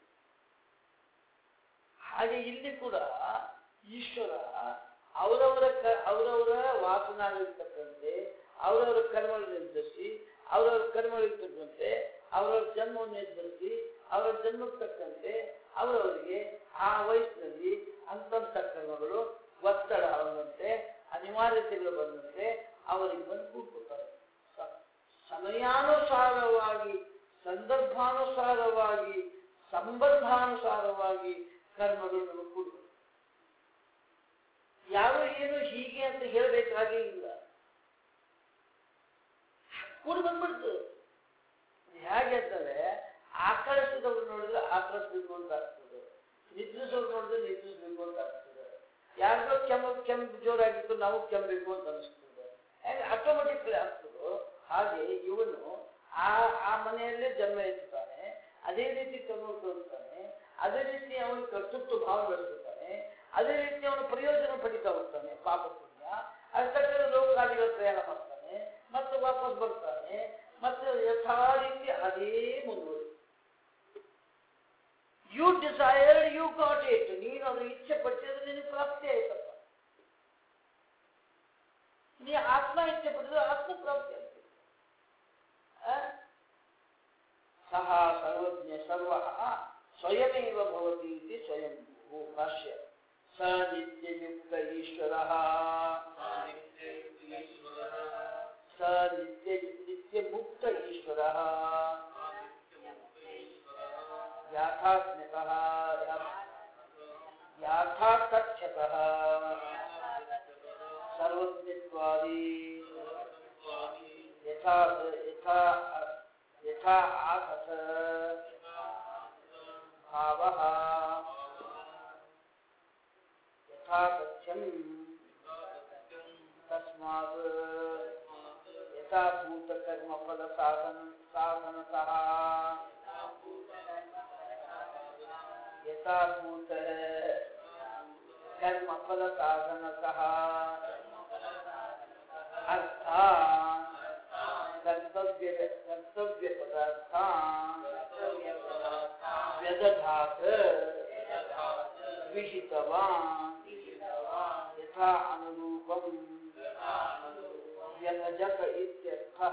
ಹಾಗೆ ಇಲ್ಲಿ ಕೂಡ ಈಶ್ವರ ಅವರವರ ಕ ಅವರವರ ವಾಸನಾಗಿರ್ತಕ್ಕಂತೆ ಅವರವರ ಕರ್ಮಗಳನ್ನು ನಿರ್ಧರಿಸಿ ಅವರವರ ಕರ್ಮಗಳಿಗೆ ತಕ್ಕಂತೆ ಅವರವರ ಜನ್ಮವನ್ನು ನಿರ್ಧರಿಸಿ ಅವರ ಜನ್ಮಕ್ಕೆ ತಕ್ಕಂತೆ ಅವರವರಿಗೆ ಆ ವಯಸ್ಸಿನಲ್ಲಿ ಅಂತಂತ ಕರ್ಮಗಳು ಒತ್ತಡ ಬಂದಂತೆ ಅನಿವಾರ್ಯತೆಗಳು ಬಂದಂತೆ ಅವರಿಗೆ ಬಂದು ಕೂತ್ಕೊತಾರೆ ಸ- ಸಮಯಾನುಸಾರವಾಗಿ ಸಂದರ್ಭಾನುಸಾರವಾಗಿ ಸಂಬಂಧಾನುಸಾರವಾಗಿ ಕರ್ಮಗಳು ನಮಗೆ ಕೂಡಿ ಯಾರು ಏನು ಹೀಗೆ ಅಂತ ಹೇಳಬೇಕಾಗೇ ಇಲ್ಲ ಕೂಡಿ ಬಂದ್ಬಿಡ್ತು ಹೇಗೆ ಅಂತಂದ್ರೆ ಆಕಳಿಸಿದವ್ರು ನೋಡಿದ್ರೆ ಆಕಳಿಸ್ಬೇಕು ಅಂತ ಆಗ್ತದೆ ನಿದ್ರಿಸೋರು ನೋಡಿದ್ರೆ ನಿದ್ರಿಸ್ಬೇಕು ಅಂತ ಆಗ್ತದೆ ಯಾರಿಗೋ ಕೆಮ್ಮ ಕೆಮ್ಮು ಜೋರಾಗಿತ್ತು ನಾವು ಕೆಮ್ಮಬೇಕು ಅಂತ ಅನಿಸ್ತದೆ ಹೇಗೆ ಆಟೋಮೆಟಿಕ್ಲಿ ಆಗ್ತದೋ ಹಾಗೆ ಇವನು ಆ ಆ ಮನೆಯಲ್ಲೇ ಜನ್ಮ ಎತ್ತುತ್ತಾನೆ ಅದೇ ರೀತಿ ಕರ್ಮ ತೋರುತ್ತಾನೆ ಅದೇ ರೀತಿ ಅವನು ಕರ್ತೃತ್ವ ಭಾವ ಬೆಳೆಸುತ್ತಾನೆ ಅದೇ ರೀತಿ ಅವನು ಪ್ರಯೋಜನ ಪಡಿತಾ ಹೋಗ್ತಾನೆ ಪಾಪ ಪುಣ್ಯ ಅಷ್ಟಕ್ಕೆ ಲೋಕಾದಿಗಳ ಪ್ರಯಾಣ ಮಾಡ್ತಾನೆ ಮತ್ತೆ ವಾಪಸ್ ಬರ್ತಾನೆ ಮತ್ತೆ ಯಥಾ ರೀತಿ ಅದೇ ಮುಂದುವರಿ you desired you got it ನೀನು ಅದರ ಇಚ್ಛೆ ಪಟ್ಟಿದ್ರೆ ನಿನಗೆ ಪ್ರಾಪ್ತಿ ಆಯ್ತಪ್ಪ ನೀ ಆತ್ಮ ಇಚ್ಛೆ ಪಟ್ಟಿದ್ರೆ ಆತ್ಮ ಪ್ರಾಪ್ತಿ ಆಗ್ತದೆ ಆ? ಸಹ ಸರ್ವಜ್ಞ ಸರ್ವ ಸ್ವಯಮೇವ ಭವತಿ ಇತಿ ಸ್ವಯಂ ಭೂ ಭಾಷ್ಯ ಸ ನಿತ್ಯಯುಕ್ತ ಈಶ್ವರ ಸ ನಿತ್ಯ ನಿತ್ಯ ಮುಕ್ತ ಈಶ್ವರ ಯಾಥಾತ್ಮ್ಯತಃ ಯಾಥಾತಥ್ಯತಃ ಸರ್ವಜ್ಞತ್ವಾದಿ ಯಥಾ ಯಥಾ ಯಥಾ ಆಸತ ಭಾವಃ ಯಥಾ ತಥ್ಯಂ ತಸ್ಮಾತ್ ಯಥಾ ಭೂತ ಕರ್ಮ ಫಲ ಸಾಧನ ಸಾಧನತಃ ಯಥಾ ಭೂತ ಕರ್ಮ ಫಲ ಸಾಧನತಃ ಅರ್ಥ ಕರ್ತವ್ಯ ಕರ್ತವ್ಯ ಪದಾರ್ಥ ವ್ಯದಧಾತ ವಿಹಿತವಾನ್ ಯಥಾ ಅನುರೂಪಂ ವ್ಯಭಜಕ ಇತ್ಯರ್ಥಃ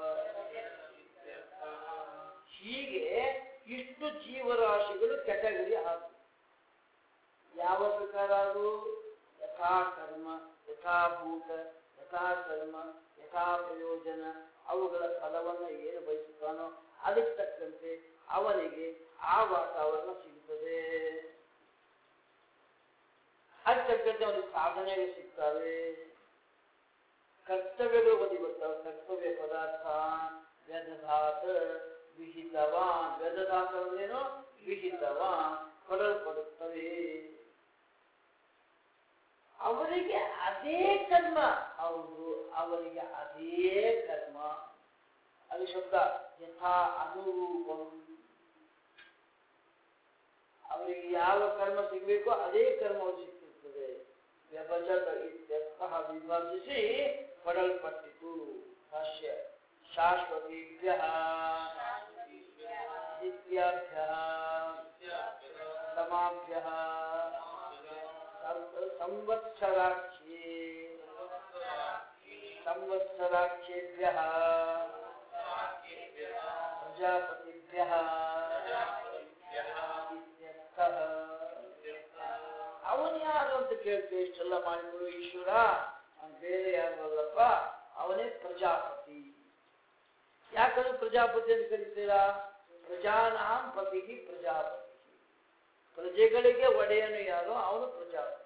ಹೀಗೆ ಇಷ್ಟು ಜೀವರಾಶಿಗಳು ಕೆಟಗರಿ ಆದವು ಯಾವ ಪ್ರಕಾರ ಅದು ಯಥಾ ಕರ್ಮ ಯಥಾಭೂತ ಯಥಾ ಕರ್ಮ ಯಥಾ ಪ್ರಯೋಜನ ಅವುಗಳ ಫಲವನ್ನು ಏನು ಬಯಸುತ್ತಾನೋ ಅದಕ್ಕೆ ತಕ್ಕಂತೆ ಅವನಿಗೆ ಆ ವಾತಾವರಣ ಸಿಗುತ್ತದೆ ಅದಕ್ಕೆ ತಕ್ಕಂತೆ ಅವನಿಗೆ ಸಾಧನೆಗಳು ಸಿಗ್ತವೆ ಕರ್ತವ್ಯಗಳು ಬದಿ ಬರ್ತಾವೆ ಕರ್ತವ್ಯ ಪದಾರ್ಥ ವ್ಯಧಾತ ವಿಹಿತವಾನ್ ವೇದದಾಸರಲ್ಲೇನು ವಿಹಿತವಾನ್ ಕೊಡಲ್ಪಡುತ್ತವೆ ಅವರಿಗೆ ಅದೇ ಕರ್ಮ ಹೌದು ಅವರಿಗೆ ಅದೇ ಕರ್ಮ ಅದು ಶಬ್ದ ಯಥಾ ಅನುರೂಪಂ ಅವರಿಗೆ ಯಾವ ಕರ್ಮ ಸಿಗಬೇಕೋ ಅದೇ ಕರ್ಮ ಅವ್ರಿಗೆ ಸಿಕ್ಕಿರ್ತದೆ ವ್ಯಭಜತ ಇತ್ಯರ್ಥಃ ವಿಭಜಿಸಿ ಕೊಡಲ್ಪಟ್ಟಿತು ಭಾಷ್ಯ ಶಾಶ್ವತೀಭ್ಯ ನಿತ್ಯಾಭ್ಯ ಸಮಾಭ್ಯ ಸಂವತ್ಸರಾಖ್ಯೇ ಸಂವತ್ಸರಾಖ್ಯೇಭ್ಯ ಪ್ರಜಾಪತಿಭ್ಯ ಇತ್ಯರ್ಥಃ ಅವನು ಯಾರು ಅಂತ ಕೇಳ್ತೇವೆ ಇಷ್ಟೆಲ್ಲ ಮಾಡಿದ್ರು ಈಶ್ವರ ಅವ್ನು ಬೇರೆ ಯಾರು ಅಲ್ಲಪ್ಪ ಅವನೇ ಪ್ರಜಾಪತಿ ಯಾಕಂದ್ರೆ ಪ್ರಜಾಪತಿ ಅಂತ ಕರಿತೀರಾ ಪ್ರಜಾನಾಂ ಪತಿಗೆ ಪ್ರಜಾಪತಿ ಪ್ರಜೆಗಳಿಗೆ ಒಡೆಯನು ಯಾರು ಅವನು ಪ್ರಜಾಪತಿ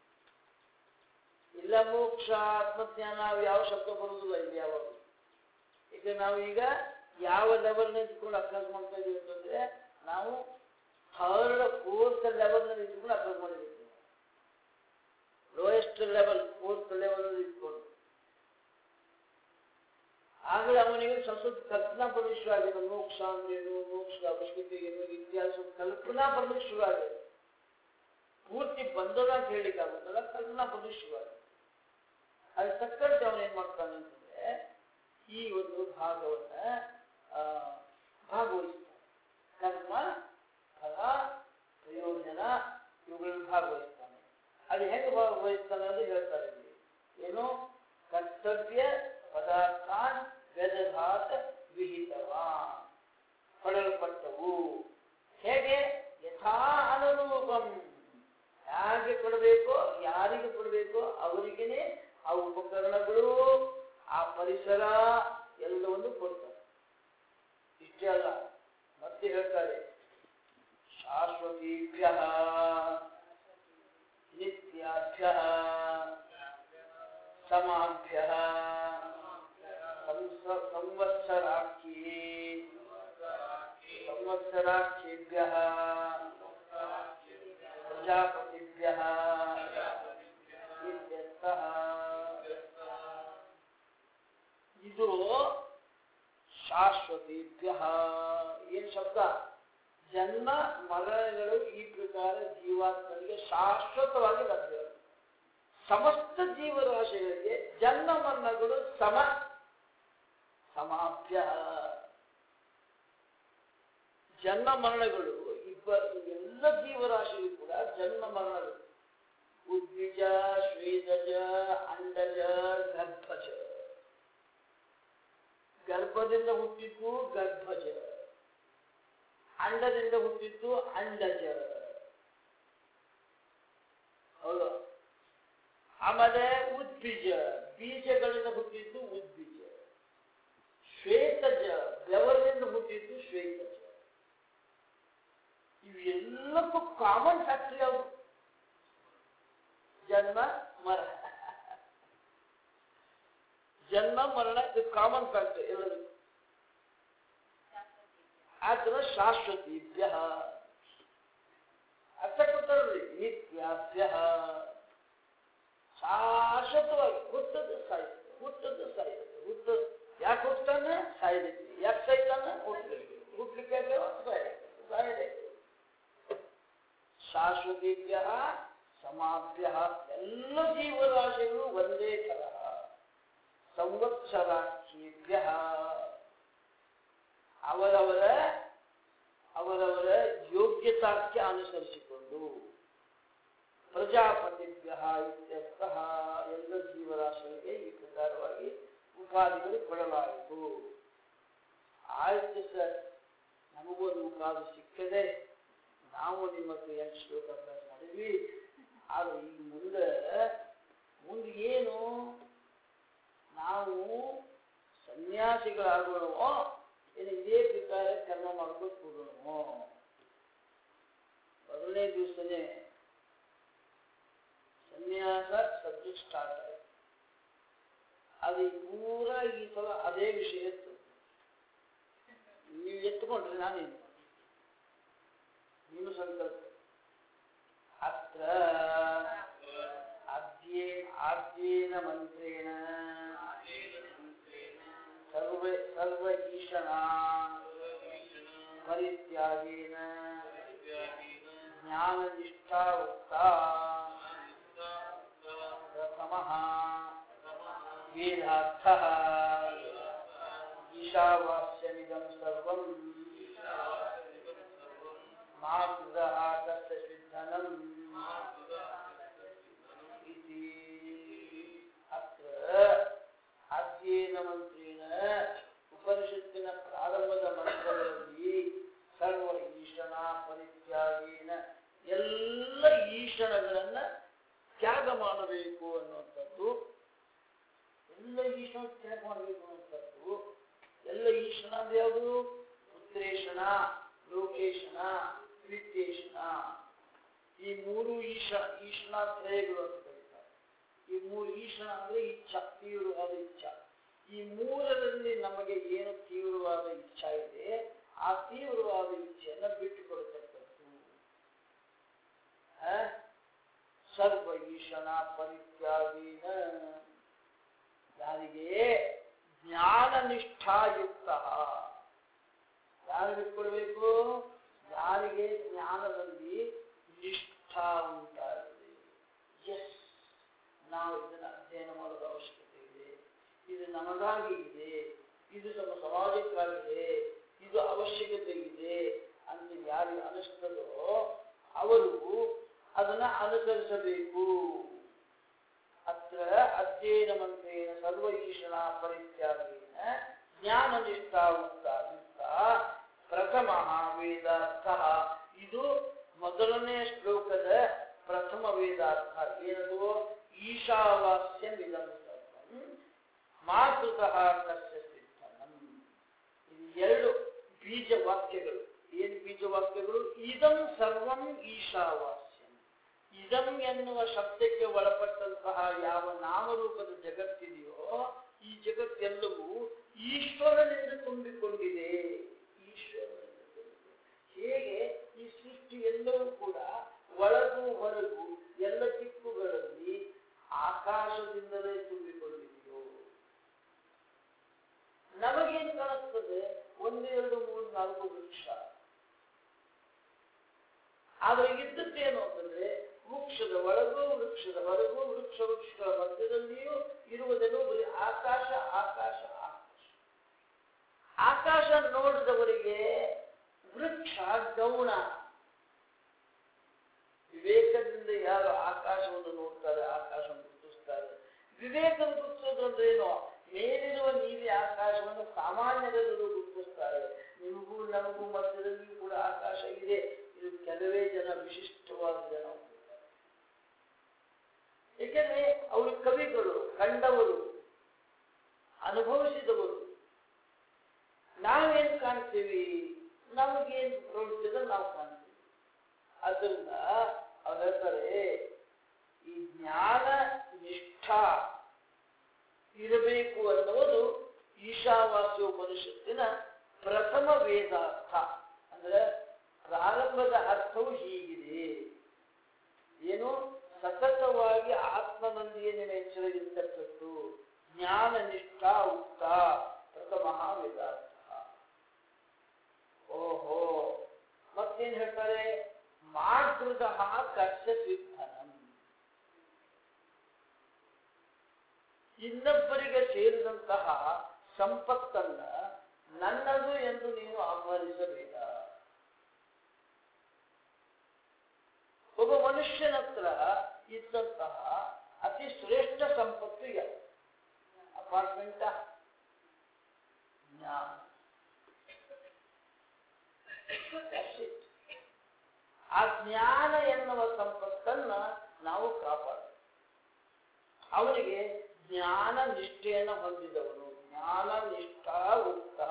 ಇಲ್ಲ ಮೋಕ್ಷ ಆತ್ಮಜ್ಞಾನ ಅವು ಯಾವ ಶಬ್ದ ಬರುವುದಿಲ್ಲ ಇಲ್ಲಿ ಯಾವಾಗ ಈಗ ನಾವು ಈಗ ಯಾವ ಲೆವೆಲ್ ನಿಂತ್ಕೊಂಡು ಅಭ್ಯಾಸ ಮಾಡ್ತಾ ಇದೀವಿ ಅಂತಂದ್ರೆ ನಾವು ಥರ್ಡ್ ಫೋರ್ತ್ ಲೆವೆಲ್ ನಲ್ಲಿ ಇದ್ಕೊಂಡು ಅಭ್ಯಾಸ ಮಾಡಿದ್ದೀವಿ ಲೋಯೆಸ್ಟ್ ಲೆವೆಲ್ ಫೋರ್ತ್ ಲೆವೆಲ್ ಅಲ್ಲಿ ಇಟ್ಕೊಂಡು ಆಗಲೇ ಅವನಿಗೆ ಸ್ವಲ್ಪ ಸ್ವಲ್ಪ ಕಲ್ಪನಾ ಬರಲಿಕ್ಕೆ ಶುರು ಆಗಿದೆ ಮೋಕ್ಷ ಅಂದ್ರೇನು ಮೋಕ್ಷದ ಅವಶ್ಯಕತೆ ಏನು ಇತ್ಯಾದಿ ಸ್ವಲ್ಪ ಕಲ್ಪನಾ ಬರ್ಲಿಕ್ಕೆ ಶುರು ಆಗಿದೆ ಪೂರ್ತಿ ಬಂದದ ಅಂತ ಹೇಳಿಕ್ಕೆ ಆಗುತ್ತಲ್ಲ ಕಲ್ಪನಾ ಬರ್ಲಿಕ್ಕೆ ಶುರು ಆಗಿದೆ ಅದು ತಕ್ಕಂತೆ ಅವನು ಏನ್ ಮಾಡ್ತಾನೆ ಅಂತಂದ್ರೆ ಈ ಒಂದು ಭಾಗವನ್ನ ಆ, ಭಾಗವಹಿಸ್ತಾನೆ ಕರ್ಮ ಫಲ ಪ್ರಯೋಜನ ಇವುಗಳನ್ನು ಭಾಗವಹಿಸ್ತಾನೆ ಅದು ಹೆಂಗೆ ಭಾಗವಹಿಸ್ತಾನೆ ಅಂತ ಹೇಳ್ತಾರೆ ಇಲ್ಲಿ ಏನು ಕರ್ತವ್ಯ ಪದಾರ್ಥಾನ್ ವೇದಧಾತ ವಿಹಿತವಾನ್ ಪಡೆಯಲ್ಪಟ್ಟವು ಹೇಗೆ ಯಥಾ ಅನುರೂಪಂ ಹೇಗೆ ಕೊಡಬೇಕೋ ಯಾರಿಗೆ ಕೊಡಬೇಕೋ ಅವರಿಗೇನೆ ಆ ಉಪಕರಣಗಳು ಆ ಪರಿಸರ ಎಲ್ಲವನ್ನು ಕೊಡ್ತಾರೆ ಇಷ್ಟೇ ಅಲ್ಲ ಮತ್ತೆ ಹೇಳ್ತಾರೆ ಶಾಶ್ವತೀಭ್ಯ ನಿತ್ಯಾಭ್ಯ ಸಮಾಭ್ಯ ಸಂಸ- ಸಂವತ್ಸರಾಖ್ಯೇ ಸಂವತ್ಸರಾಖ್ಯೇಭ್ಯ ಪ್ರಜಾಪತಿಭ್ಯ ಇತ್ಯರ್ಥಃ ಇದು ಶಾಶ್ವತೀಭ್ಯ ಏನ್ ಶಬ್ದ ಜನ್ಮ ಮರಣಗಳು ಈ ಪ್ರಕಾರ ಜೀವಾತ್ಮನಿಗೆ ಶಾಶ್ವತವಾಗಿ ಲಭ್ಯ ಸಮಸ್ತ ಜೀವರಾಶಿಗಳಿಗೆ ಜನ್ಮ ಮರಣಗಳು ಸಮ ಸಮಾಭ್ಯ ಜನ್ಮ ಮರಣಗಳು ಇಬ್ಬ ಎಲ್ಲ ಜೀವರಾಶಿಗೂ ಕೂಡ ಜನ್ಮ ಮರಣಗಳು ಉದ್ವಿಜ ಶ್ವೇತಜ ಅಂಡಜ ಗರ್ಭಜ ಗರ್ಭದಿಂದ ಹುಟ್ಟಿದ್ದು ಗರ್ಭಜ ಅಂಡದಿಂದ ಹುಟ್ಟಿದ್ದು ಅಂಡಜ ಹೌದು ಆಮೇಲೆ ಉದ್ಬೀಜ ಬೀಜಗಳಿಂದ ಹುಟ್ಟಿದ್ದು ಉದ್ಬೀಜ ಶ್ವೇತಜ ಬೆವರಿನಿಂದ ಹುಟ್ಟಿದ್ದು ಶ್ವೇತಜ ಇವೆಲ್ಲಕ್ಕೂ ಕಾಮನ್ ಫ್ಯಾಕ್ಟರಿ ಯಾವುದು ಜನ್ಮ ಮರಣ ಜನ್ಮ ಮರಣ ಇದು ಕಾಮನ್ ಫ್ಯಾಕ್ಟರ್ ಎಲ್ಲರಿಗೂ ಆತರ ಶಾಶ್ವತೀಭ್ಯ ಅರ್ಥ ಕೊಟ್ಟವ್ರಿ ನಿತ್ಯಾಭ್ಯ ಶಾಶ್ವತವಾಗಿ ಹುಟ್ಟದ್ದು ಸಾಯ್ತದೆ ಹುಟ್ಟದ್ದು ಸಾಯ್ತದೆ ಹುಟ್ಟ ಯಾಕೆ ಹುಟ್ಟಾನೆ ಸಾಯ್ಲಿಕ್ಕೆ ಯಾಕೆ ಸಾಯ್ತಾನೆ ಹುಟ್ಟಲಿಕ್ಕೆ ಹುಟ್ಲಿಕ್ಕೆ ಸಾಯ್ಲಿಕ್ಕೆ ಸಾಯ್ಲಿಕ್ಕೆ ಶಾಶ್ವತೀಭ್ಯ ಸಮಾಭ್ಯ ಎಲ್ಲ ಜೀವರಾಶಿಗಳು ಒಂದೇ ತರಹ ಸಂವತ್ಸರಾಖ್ಯೇಭ್ಯ ಅವರವರ ಅವರವರ ಯೋಗ್ಯತಾಕ್ಕೆ ಅನುಸರಿಸಿಕೊಂಡು ಪ್ರಜಾಪತಿಭ್ಯ ಇತ್ಯರ್ಥಃ ಎಲ್ಲ ಜೀವರಾಶಿಗಳಿಗೆ ಈ ಪ್ರಕಾರವಾಗಿ ಉಪಾಧಿಗಳು ಕೊಡಲಾಯಿತು ಆಯ್ತು ಸರ್ ನಮಗೂ ಒಂದು ಉಪಾಧಿ ಸಿಕ್ಕದೆ ನಾವು ನಿಮ್ಮ ಹತ್ರ ಎಂಟು ಶ್ಲೋಕ ಅಭ್ಯಾಸ ಮಾಡಿದ್ವಿ ಆದ್ರೆ ಈಗ ಮುಂದೆ ಮುಂದೆ ಏನು ನಾವು ಸನ್ಯಾಸಿಗಳಾಗೋಣವೋ ಏನು ಇದೇ ಪ್ರಕಾರ ಕರ್ಮ ಮಾಡ್ಕೊಂಡು ಕೂಡೋಣವೋ ಮೊದಲನೇ ದಿವಸನೇ ಸನ್ಯಾಸ ಸಬ್ಜೆಕ್ಟ್ ಸ್ಟಾರ್ಟ್ ಆಯಿತು ಅದು ಪೂರ ಈ ಸಲ ಅದೇ ವಿಷಯ ಇತ್ತು ನೀವು ಎತ್ಕೊಂಡ್ರೆ ನಾನೇನು ನಿಮ್ಮ ಸಂಕಲ್ಪ ಅತ್ರ ಅದ್ಯೇ ಆದ್ಯೇನ ಮಂತ್ರೇಣ ಸರ್ವ ಸರ್ವ ಈಶನ ಪರಿತ್ಯಾಗೇನ ಜ್ಞಾನ ನಿಷ್ಠಾ ಉಕ್ತ ಪ್ರಥಮಃ ವೇದಾರ್ಥಃ ಈಶಾವಾಸ್ಯಮಿದಂ ಸರ್ವಂ ಮಾತೃದಃ ತಸ್ಯ ಸಿದ್ಧನಂ ಇತಿ ಅತ್ರ ಅಧ್ಯಯನ ಮಂತ್ರೇಣ ಉಪನಿಷತ್ತಿನ ಪ್ರಾರಂಭದ ಮಂತ್ರಗಳಲ್ಲಿ ಸರ್ವ ಈಶನ ಪರಿತ್ಯಾಗೇನ ಎಲ್ಲ ಈಶನಗಳನ್ನ ತ್ಯಾಗ ಮಾಡಬೇಕು ಅನ್ನುವಂಥದ್ದು ಎಲ್ಲ ಈಶನ ತ್ಯಾಗ ಮಾಡಬೇಕು ಅನ್ನುವಂಥದ್ದು ಎಲ್ಲ ಈಶನ ಅಂದ್ರೆ ಯಾವುದು ಪುತ್ರೇಶನ ಲೋಕೇಶನ ವಿತ್ತೇಶನ ಈ ಮೂರು ಈಶ ಈಶನಾತ್ರಯಗಳು ಅಂತ ಕರೀತಾರೆ ಈ ಮೂರು ಈಶನ ಅಂದ್ರೆ ಇಚ್ಛಾ ತೀವ್ರವಾದ ಇಚ್ಛಾ ಈ ಮೂರರಲ್ಲಿ ನಮಗೆ ಏನು ತೀವ್ರವಾದ ಇಚ್ಛಾ ಇದೆ ಆ ತೀವ್ರವಾದ ಇಚ್ಛೆಯನ್ನು ಬಿಟ್ಟುಕೊಡ್ತಕ್ಕದ್ದು ಆ? ಸರ್ವ ಈಶನ ಪರಿತ್ಯಾಗೀನ ಯಾರಿಗೆ ಜ್ಞಾನ ನಿಷ್ಠಾಯುಕ್ತ ಯಾರು ಬಿಟ್ಕೊಳ್ಬೇಕು ಯಾರಿಗೆ ಜ್ಞಾನದಲ್ಲಿ ನಿಷ್ಠಾ ಉಂಟಾಗಿದೆ ಎಸ್ ನಾವು ಇದನ್ನು ಅಧ್ಯಯನ ಮಾಡೋದು ಅವಶ್ಯಕತೆ ಇದೆ ಇದು ನಮಗಾಗಿ ಇದೆ ಇದು ನಮ್ಮ ಸಮಾಜಕ್ಕಾಗಿದೆ ಇದು ಅವಶ್ಯಕತೆ ಇದೆ ಅಂತ ಯಾರಿಗೆ ಅನಿಸ್ತದೋ ಅವರು ಅದನ್ನ ಅನುಸರಿಸಬೇಕು ಅತ್ರ ಅಧ್ಯಯನ ಮಂತ್ರೇಣ ಸರ್ವ ಈಶನ ಪರಿತ್ಯಾಗೇನ ಜ್ಞಾನ ನಿಷ್ಠಾ ಉಕ್ತ ಯುಕ್ತ ಪ್ರಥಮ ವೇದಾರ್ಥ ಇದು ಮೊದಲನೇ ಶ್ಲೋಕದ ಪ್ರಥಮ ವೇದಾರ್ಥ ಏನದು ಈಶಾವಾಸ್ಯ ಮಿದಂ ಸರ್ವಂ ಮಾತೃತಃ ಕಸ್ಯ ಸಿದ್ಧನಂ ಇದು ಎರಡು ಬೀಜ ವಾಕ್ಯಗಳು ಏನು ಬೀಜ ವಾಕ್ಯಗಳು ಇದಂ ಸರ್ವಂ ಈಶಾವಾಸ್ಯಂ ಇದಂ ಎನ್ನುವ ಶಬ್ದಕ್ಕೆ ಒಳಪಟ್ಟಂತಹ ಯಾವ ನಾಮರೂಪದ ಜಗತ್ತಿದೆಯೋ ಈ ಜಗತ್ತೆಲ್ಲವೂ ಈಶ್ವರನಿಂದ ತುಂಬಿಕೊಂಡಿದೆ ಈಶ್ವರನಿಂದ ತುಂಬಿಕೊಂಡಿದೆ. ಹೇಗೆ ಈ ಸೃಷ್ಟಿ ಎಲ್ಲವೂ ಕೂಡ ಒಳಗೂ ಹೊರಗೂ ಎಲ್ಲ ದಿಕ್ಕುಗಳಲ್ಲಿ ಆಕಾಶದಿಂದಲೇ ತುಂಬಿಕೊಂಡಿದೆಯೋ ನಮಗೇನು ಕಾಣಿಸ್ತದೆ ಒಂದೆರಡು ಮೂರು ನಾಲ್ಕು ವೃಕ್ಷ ಆದ್ರೆ ಇದ್ದದ್ದೇನು ಅಂತಂದ್ರೆ ವೃಕ್ಷದ ಒಳಗೂ ವೃಕ್ಷದ ಹೊರಗೂ ವೃಕ್ಷ ವೃಕ್ಷಗಳ ಮಧ್ಯದಲ್ಲಿಯೂ ಇರುವುದೆಲ್ಲೋ ಬರೀ ಆಕಾಶ ಆಕಾಶ ಆಕಾಶ ಆಕಾಶ ನೋಡಿದವರಿಗೆ ವೃಕ್ಷ ಗೌಣ ವಿವೇಕದಿಂದ ಯಾರು ಆಕಾಶವನ್ನು ನೋಡ್ತಾರೆ ಆಕಾಶವನ್ನು ಗುರುತಿಸ್ತಾರೆ ವಿವೇಕ ಗುರುತಿಸೋದು ಅಂದ್ರೆ ಏನು ಮೇಲಿರುವ ನೀಲಿ ಆಕಾಶವನ್ನು ಸಾಮಾನ್ಯರೆಲ್ಲರೂ ಗುರುತಿಸ್ತಾರೆ ನಿಮಗೂ ನಮಗೂ ಮಧ್ಯದಲ್ಲಿಯೂ ಕೂಡ ಆಕಾಶ ಇದೆ ಇದು ಕೆಲವೇ ಜನ ವಿಶಿಷ್ಟವಾದ ಜನ ಒಪ್ಪಿದ್ದಾರೆ. ಏಕೆಂದ್ರೆ ಅವರು ಕವಿಗಳು ಕಂಡವರು ಅನುಭವಿಸಿದವರು ನಾವೇನ್ ಕಾಣ್ತೀವಿ ನಮಗೇನು ಪ್ರವೃತ್ತಿದೆ ನಾವು ಕಾಣ್ತೀವಿ ಅದರಿಂದ ಅವ್ರು ಹೇಳ್ತಾರೆ ಈ ಜ್ಞಾನ ನಿಷ್ಠಾ ಇರಬೇಕು ಅನ್ನುವುದು ಈಶಾವಾಸ್ಯ ಉಪನಿಷತ್ತಿನ ಪ್ರಥಮ ವೇದಾರ್ಥ ಅಂದ್ರೆ ಪ್ರಾರಂಭದ ಅರ್ಥವು ಹೀಗಿದೆ ಏನು ಸತತವಾಗಿ ಆತ್ಮನೊಂದಿಗೆ ನಿನ್ನ ಎಚ್ಚರ ಇರ್ತಕ್ಕದ್ದು ಜ್ಞಾನ ನಿಷ್ಠಾ ಉಕ್ತ ಪ್ರಥಮ ವೇದಾರ್ಥ ಓಹೋ ಮತ್ತೇನ್ ಹೇಳ್ತಾರೆ ಮಾತೃದ ಕಸ್ಯ ಸಿದ್ಧನಂ ಇನ್ನೊಬ್ಬರಿಗೆ ಸೇರಿದಂತಹ ಸಂಪತ್ತನ್ನ ನನ್ನದು ಎಂದು ನೀನು ಆಹ್ವಾನಿಸಬೇಡ ಒಬ್ಬ ಮನುಷ್ಯನ ಹತ್ರ ಇದ್ದಂತಹ ಅತಿ ಶ್ರೇಷ್ಠ ಸಂಪತ್ತು ಯಾವುದು ಅಪಾರ್ಟ್ಮೆಂಟ ಜ್ಞಾನ That's it. ಆ ಜ್ಞಾನ ಎನ್ನುವ ಸಂಪತ್ತನ್ನ ನಾವು ಕಾಪಾಡ ಅವನಿಗೆ ಜ್ಞಾನ ನಿಷ್ಠೆಯನ್ನು ಹೊಂದಿದವನು ಜ್ಞಾನ ನಿಷ್ಠಾ ಉಕ್ತ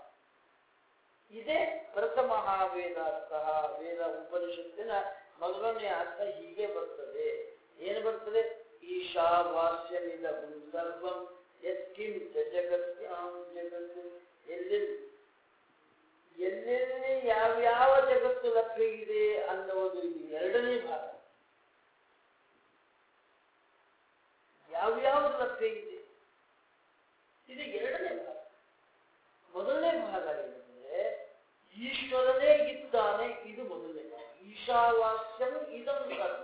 ಇದೇ ಪ್ರಥಮ ವೇದಾರ್ಥ ವೇದ ಉಪನಿಷತ್ತಿನ ಮೊದಲನೇ ಅರ್ಥ ಹೀಗೆ ಬರ್ತದೆ ಏನು ಬರ್ತದೆ ಈಶಾವಾಸ್ಯಮಿದ ಸರ್ವಂ ಯತ್ಕಿಂಚ ಜಗತ್ಯಾಂ ಜಗತ್ ಎಲ್ಲಿ ಈಶಾವಾಸ್ಯಂ ಇದಂ ಸರ್ವ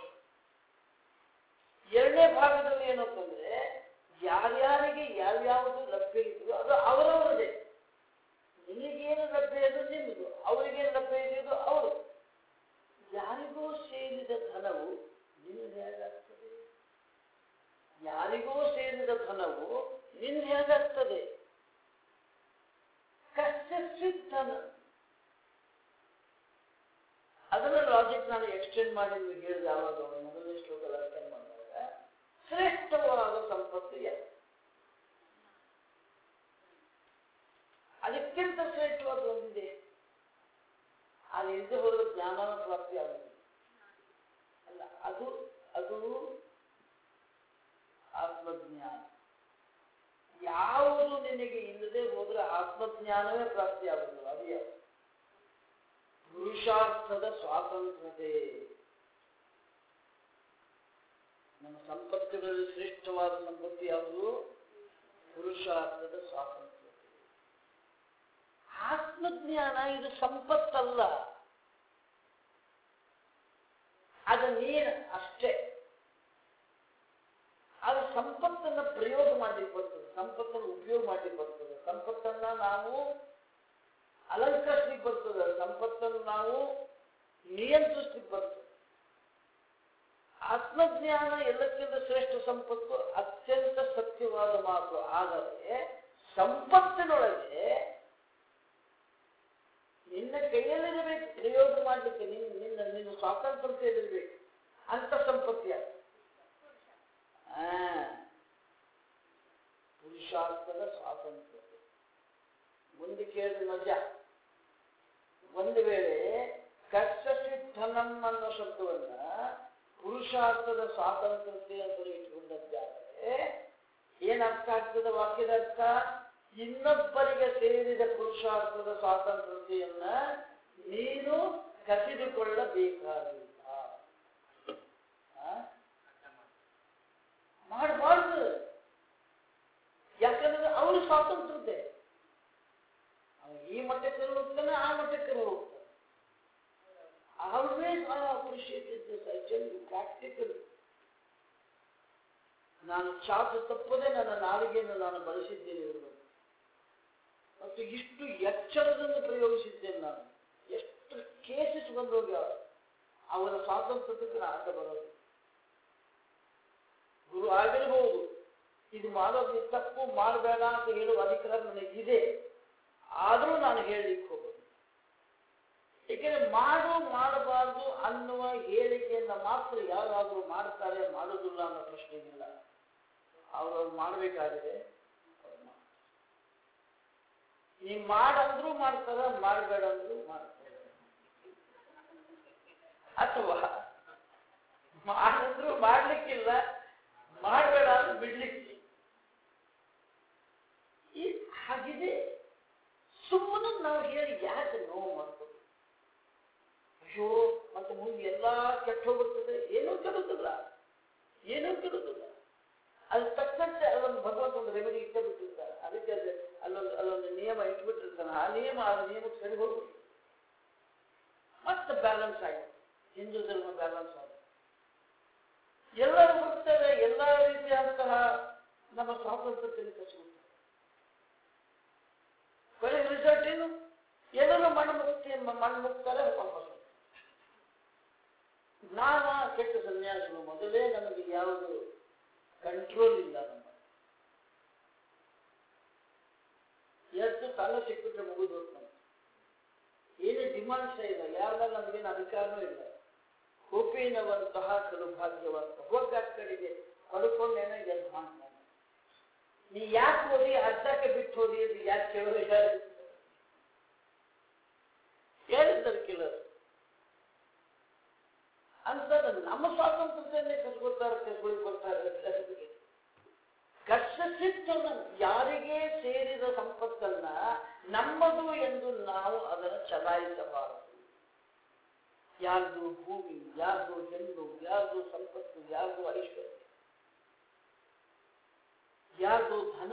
ಎರಡನೇ ಭಾಗದಲ್ಲಿ ಏನಂತಂದ್ರೆ ಯಾರ್ಯಾರಿಗೆ ಯಾವ್ಯಾವುದು ಲಭ್ಯ ಇದೆಯೋ ಅದು ಅವರವರದೇ ನಿನಗೇನು ಲಭ್ಯ ಇದೆ ನಿಮ್ಮದು ಅವರಿಗೇನು ಲಭ್ಯ ಇದೆಯೋ ಅವರು ಯಾರಿಗೋ ಸೇರಿದ ಧನವು ನಿನ್ನ ಹೇಗಾಗ್ತದೆ ಯಾರಿಗೋ ಸೇರಿದ ಧನವು ನಿನ್ನ ಹೇಗಾಗ್ತದೆ ಕಷ್ಟಸಿದ್ಧ ಧನ ಅದರ ಲಾಜಿಕ್ ನಾನು ಎಕ್ಸ್ಟೆಂಡ್ ಮಾಡಿ ನಿಮಗೆ ಹೇಳಿದ ಯಾವಾಗ ಮೊದಲನೇ ಶ್ಲೋಕದ ಅರ್ಥ ಮಾಡಿದಾಗ ಶ್ರೇಷ್ಠವಾದ ಸಂಪತ್ತು ಯಾವುದು ಅದಕ್ಕಿಂತ ಶ್ರೇಷ್ಠವಾದ ಒಂದಿದೆ ಅಲ್ಲಿ ಇಲ್ಲದೆ ಹೋದ್ರೆ ಜ್ಞಾನ ಪ್ರಾಪ್ತಿ ಆಗುತ್ತದೆ ಅಲ್ಲ ಅದು ಅದು ಆತ್ಮಜ್ಞಾನ ಯಾವುದು ನಿನಗೆ ಇಲ್ಲದೆ ಹೋದ್ರೆ ಆತ್ಮಜ್ಞಾನವೇ ಪ್ರಾಪ್ತಿ ಆಗುದಿಲ್ಲ ಅದು ಯಾವುದು ಪುರುಷಾರ್ಥದ ಸ್ವಾತಂತ್ರ್ಯತೆ ನಮ್ಮ ಸಂಪತ್ತುಗಳಲ್ಲಿ ಶ್ರೇಷ್ಠವಾದ ಸಂಪತ್ತು ಯಾವುದು ಪುರುಷಾರ್ಥದ ಸ್ವಾತಂತ್ರ್ಯತೆ ಆತ್ಮಜ್ಞಾನ ಇದು ಸಂಪತ್ತಲ್ಲ ಅದು ನೀನು ಅಷ್ಟೇ ಅದು ಸಂಪತ್ತನ್ನು ಪ್ರಯೋಗ ಮಾಡ್ಲಿಕ್ಕೆ ಬರ್ತದೆ ಸಂಪತ್ತನ್ನು ಉಪಯೋಗ ಮಾಡ್ಲಿಕ್ಕೆ ಬರ್ತದೆ ಸಂಪತ್ತನ್ನ ನಾವು ಅಲಂಕರಿಸ್ಲಿಕ್ಕೆ ಬರ್ತದೆ ಸಂಪತ್ತನ್ನು ನಾವು ನಿಯಂತ್ರಿಸ್ಲಿಕ್ಕೆ ಬರ್ತದೆ ಆತ್ಮಜ್ಞಾನ ಎಲ್ಲಕ್ಕಿಂತ ಶ್ರೇಷ್ಠ ಸಂಪತ್ತು ಅತ್ಯಂತ ಸತ್ಯವಾದ ಮಾತು ಆದರೆ ಸಂಪತ್ತಿನೊಳಗೆ ನಿನ್ನ ಕೈಯಲ್ಲಿರಬೇಕು ಪ್ರಯೋಗ ಮಾಡಲಿಕ್ಕೆ ನಿನ್ನ ನಿನ್ನ ನಿನ್ನ ಸ್ವಾತಂತ್ರ್ಯದಲ್ಲಿರಬೇಕು ಅಂತ ಸಂಪತ್ತಿ ಅದು ಆ, ಪುರುಷಾರ್ಥದ ಸ್ವಾತಂತ್ರ್ಯತೆ ಮುಂದೆ ಕೇಳಿದ ಮಜಾ ಒಂದು ವೇಳೆ ಕಷ್ಟಸಿದ್ಧನಂ ಅನ್ನೋ ಶಬ್ದವನ್ನ ಪುರುಷಾರ್ಥದ ಸ್ವಾತಂತ್ರ್ಯತೆ ಅಂತ ಇಟ್ಕೊಂಡದ್ದಾದರೆ ಏನ್ ಅರ್ಥ ಆಗ್ತದೆ ವಾಕ್ಯದ ಅರ್ಥ ಇನ್ನೊಬ್ಬರಿಗೆ ಸೇರಿದ ಪುರುಷಾರ್ಥದ ಸ್ವಾತಂತ್ರ್ಯತೆಯನ್ನ ನೀನು ಕಸಿದುಕೊಳ್ಳಬೇಕಾಗಿಲ್ಲ ಆ? ಮಾಡಬಾರ್ದು ಯಾಕಂದ್ರೆ ಅವರು ಸ್ವಾತಂತ್ರ್ಯತೆ ಅವ ಈ ಮಟ್ಟಕ್ಕೆ ಹೋಗ್ತಾನೆ ಆ ಮಟ್ಟಕ್ಕೆ ಹೋಗ್ತಾನೆ always I appreciated this I tell you practical ನಾನು ಚಾಚು ತಪ್ಪದೆ ನನ್ನ ನಾಲಿಗೆಯನ್ನು ನಾನು ಬಳಸಿದ್ದೇನೆ ಇವರು ಮತ್ತು ಇಷ್ಟು ಎಚ್ಚರದಿಂದ ಪ್ರಯೋಗಿಸಿದ್ದೇನೆ ನಾನು ಎಷ್ಟು ಕೇಸಸ್ ಬಂದೋಗ್ಯಾವ ಅವರ ಸ್ವಾತಂತ್ರ್ಯಕ್ಕೆ ನಾನು ಅಡ್ಡ ಬರೋದು ಗುರು ಆಗಿರಬಹುದು ಇದು ಮಾಡೋದು ಇದು ತಪ್ಪು ಮಾಡಬೇಡ ಅಂತ ಹೇಳುವ ಅಧಿಕಾರ ನನಗಿದೆ ಆದರೂ ನಾನು ಹೇಳಲಿಕ್ಕೆ ಹೋಗೋದು ಏಕೆಂದ್ರೆ ಮಾಡು ಮಾಡಬಾರ್ದು ಅನ್ನುವ ಹೇಳಿಕೆಯನ್ನ ಮಾತ್ರ ಯಾರಾದರೂ ಮಾಡ್ತಾರೆ ಮಾಡೋದಿಲ್ಲ ಅನ್ನೋ ಪ್ರಶ್ನೆ ಇಲ್ಲ ಅವ್ರವ್ರು ಮಾಡಬೇಕಾಗಿದೆ ನೀ ಮಾಡಂದ್ರೂ ಮಾಡ್ತಾರ ಮಾಡಬೇಡ ಅಂದ್ರೂ ಮಾಡ್ತಾರೆ ಅಥವಾ ಮಾಡಂದ್ರೂ ಮಾಡ್ಲಿಕ್ಕಿಲ್ಲ ಮಾಡಬೇಡ ಅಂದ್ರೆ ಬಿಡ್ಲಿಕ್ಕೆ ಈ ಹಾಗಿದೆ ಸುಮ್ಮನೆ ನಾವು ಹೇಳಿ ಯಾಕೆ ನೋವು ಮಾಡ್ತೀವಿ ಅಯ್ಯೋ ಮತ್ತೆ ಮುಂದೆ ಎಲ್ಲ ಕೆಟ್ಟ ಹೋಗ್ಬಿಡ್ತದೆ ಏನೂ ಕೆಡುತ್ತಿಲ್ಲ ಏನೂ ಕೆಡುತ್ತಿಲ್ಲ ಅದು ತಕ್ಕಂತೆ ಅದೊಂದು ಭಗವಂತ ಒಂದು ರೆಮಿಡಿ ಇಟ್ಟೇ ಬಿಟ್ಟಿರ್ತಾನೆ ಅದಕ್ಕೆ ಅದು ಅಲ್ಲೊಂದು ಅಲ್ಲೊಂದು ನಿಯಮ ಇಟ್ಬಿಟ್ಟಿರ್ತಾನೆ ಆ ನಿಯಮ ಆ ನಿಯಮಕ್ಕೆ ಸರಿ ಹೋಗ್ಬಿಟ್ಟು ಮತ್ತೆ ಬ್ಯಾಲೆನ್ಸ್ ಆಗಿದೆ ಹಿಂದೂ ಧರ್ಮ ಬ್ಯಾಲೆನ್ಸ್ ಆಗಿದೆ ಎಲ್ಲರೂ ಬರ್ತಾರೆ ಎಲ್ಲ ರೀತಿಯಾದಂತಹ ನಮ್ಮ ಸ್ವಾತಂತ್ರ್ಯದಲ್ಲಿ ಕಸಿಬಿಡ್ತಾರೆ ಕೊನೆಗೆ ರಿಸಲ್ಟ್ ಏನು ಎಲ್ಲರೂ ಮಣ್ಣು ಮುಕ್ತಿ ಮಣ್ಣು ಮುಕ್ತಾರೆ ವಾಪಸ್ ಜ್ಞಾನ ಕೆಟ್ಟ ಸನ್ಯಾಸಿಗಳು ಮೊದಲೇ ನಮಗೆ ಯಾವುದು ಕಂಟ್ರೋಲ್ ಇಲ್ಲ ನಮ್ಮ ಎಷ್ಟು ಕಾಲ ಸಿಕ್ಬಿಟ್ರೆ ಮುಗಿದು ಹೋಗ್ತಾನೆ ಏನೇ ಡಿಮಾಂಡ್ಸ್ ಇಲ್ಲ ಯಾರ ಮೇಲೆ ನಮಗೇನು ಅಧಿಕಾರನೂ ಇಲ್ಲ ಕೋಪಿನವಂತಹ ಕಡು ಭಾಗ್ಯವಂತ ಹೋಗ ಕಡೆಗೆ ಪಡ್ಕೊಂಡೇನೆ ಎದ್ದು ಮಾಡ್ತಾನೆ ನೀ ಯಾಕೆ ಹೋದಿ ಅರ್ಧಕ್ಕೆ ಬಿಟ್ಟು ಹೋದಿ ಅದು ಯಾಕೆ ಕೇಳೋದು ಯಾರು ಹೇಳಿದ್ದಾರೆ ಕೆಲವರು ಅಂತ ನಮ್ಮ ಸ್ವಾತಂತ್ರ್ಯದನ್ನೇ ಕಸ್ಕೊಳ್ತಾರೆ ಕಸ್ಕೊಳಿಕ್ ಬರ್ತಾರೆ ಕಷ್ಟಸಿದ್ದನ್ನ ಯಾರಿಗೆ ಸೇರಿದ ಸಂಪತ್ತನ್ನ ನಮ್ಮದು ಎಂದು ನಾವು ಅದನ್ನು ಚಲಾಯಿಸಬಾರದು ಯಾರ್ದು ಭೂಮಿ ಯಾರ್ದು ಹೆಣ್ಣು ಯಾರ್ದು ಸಂಪತ್ತು ಯಾರ್ದು ಐಶ್ವರ್ಯ ಯಾರ್ದು ಧನ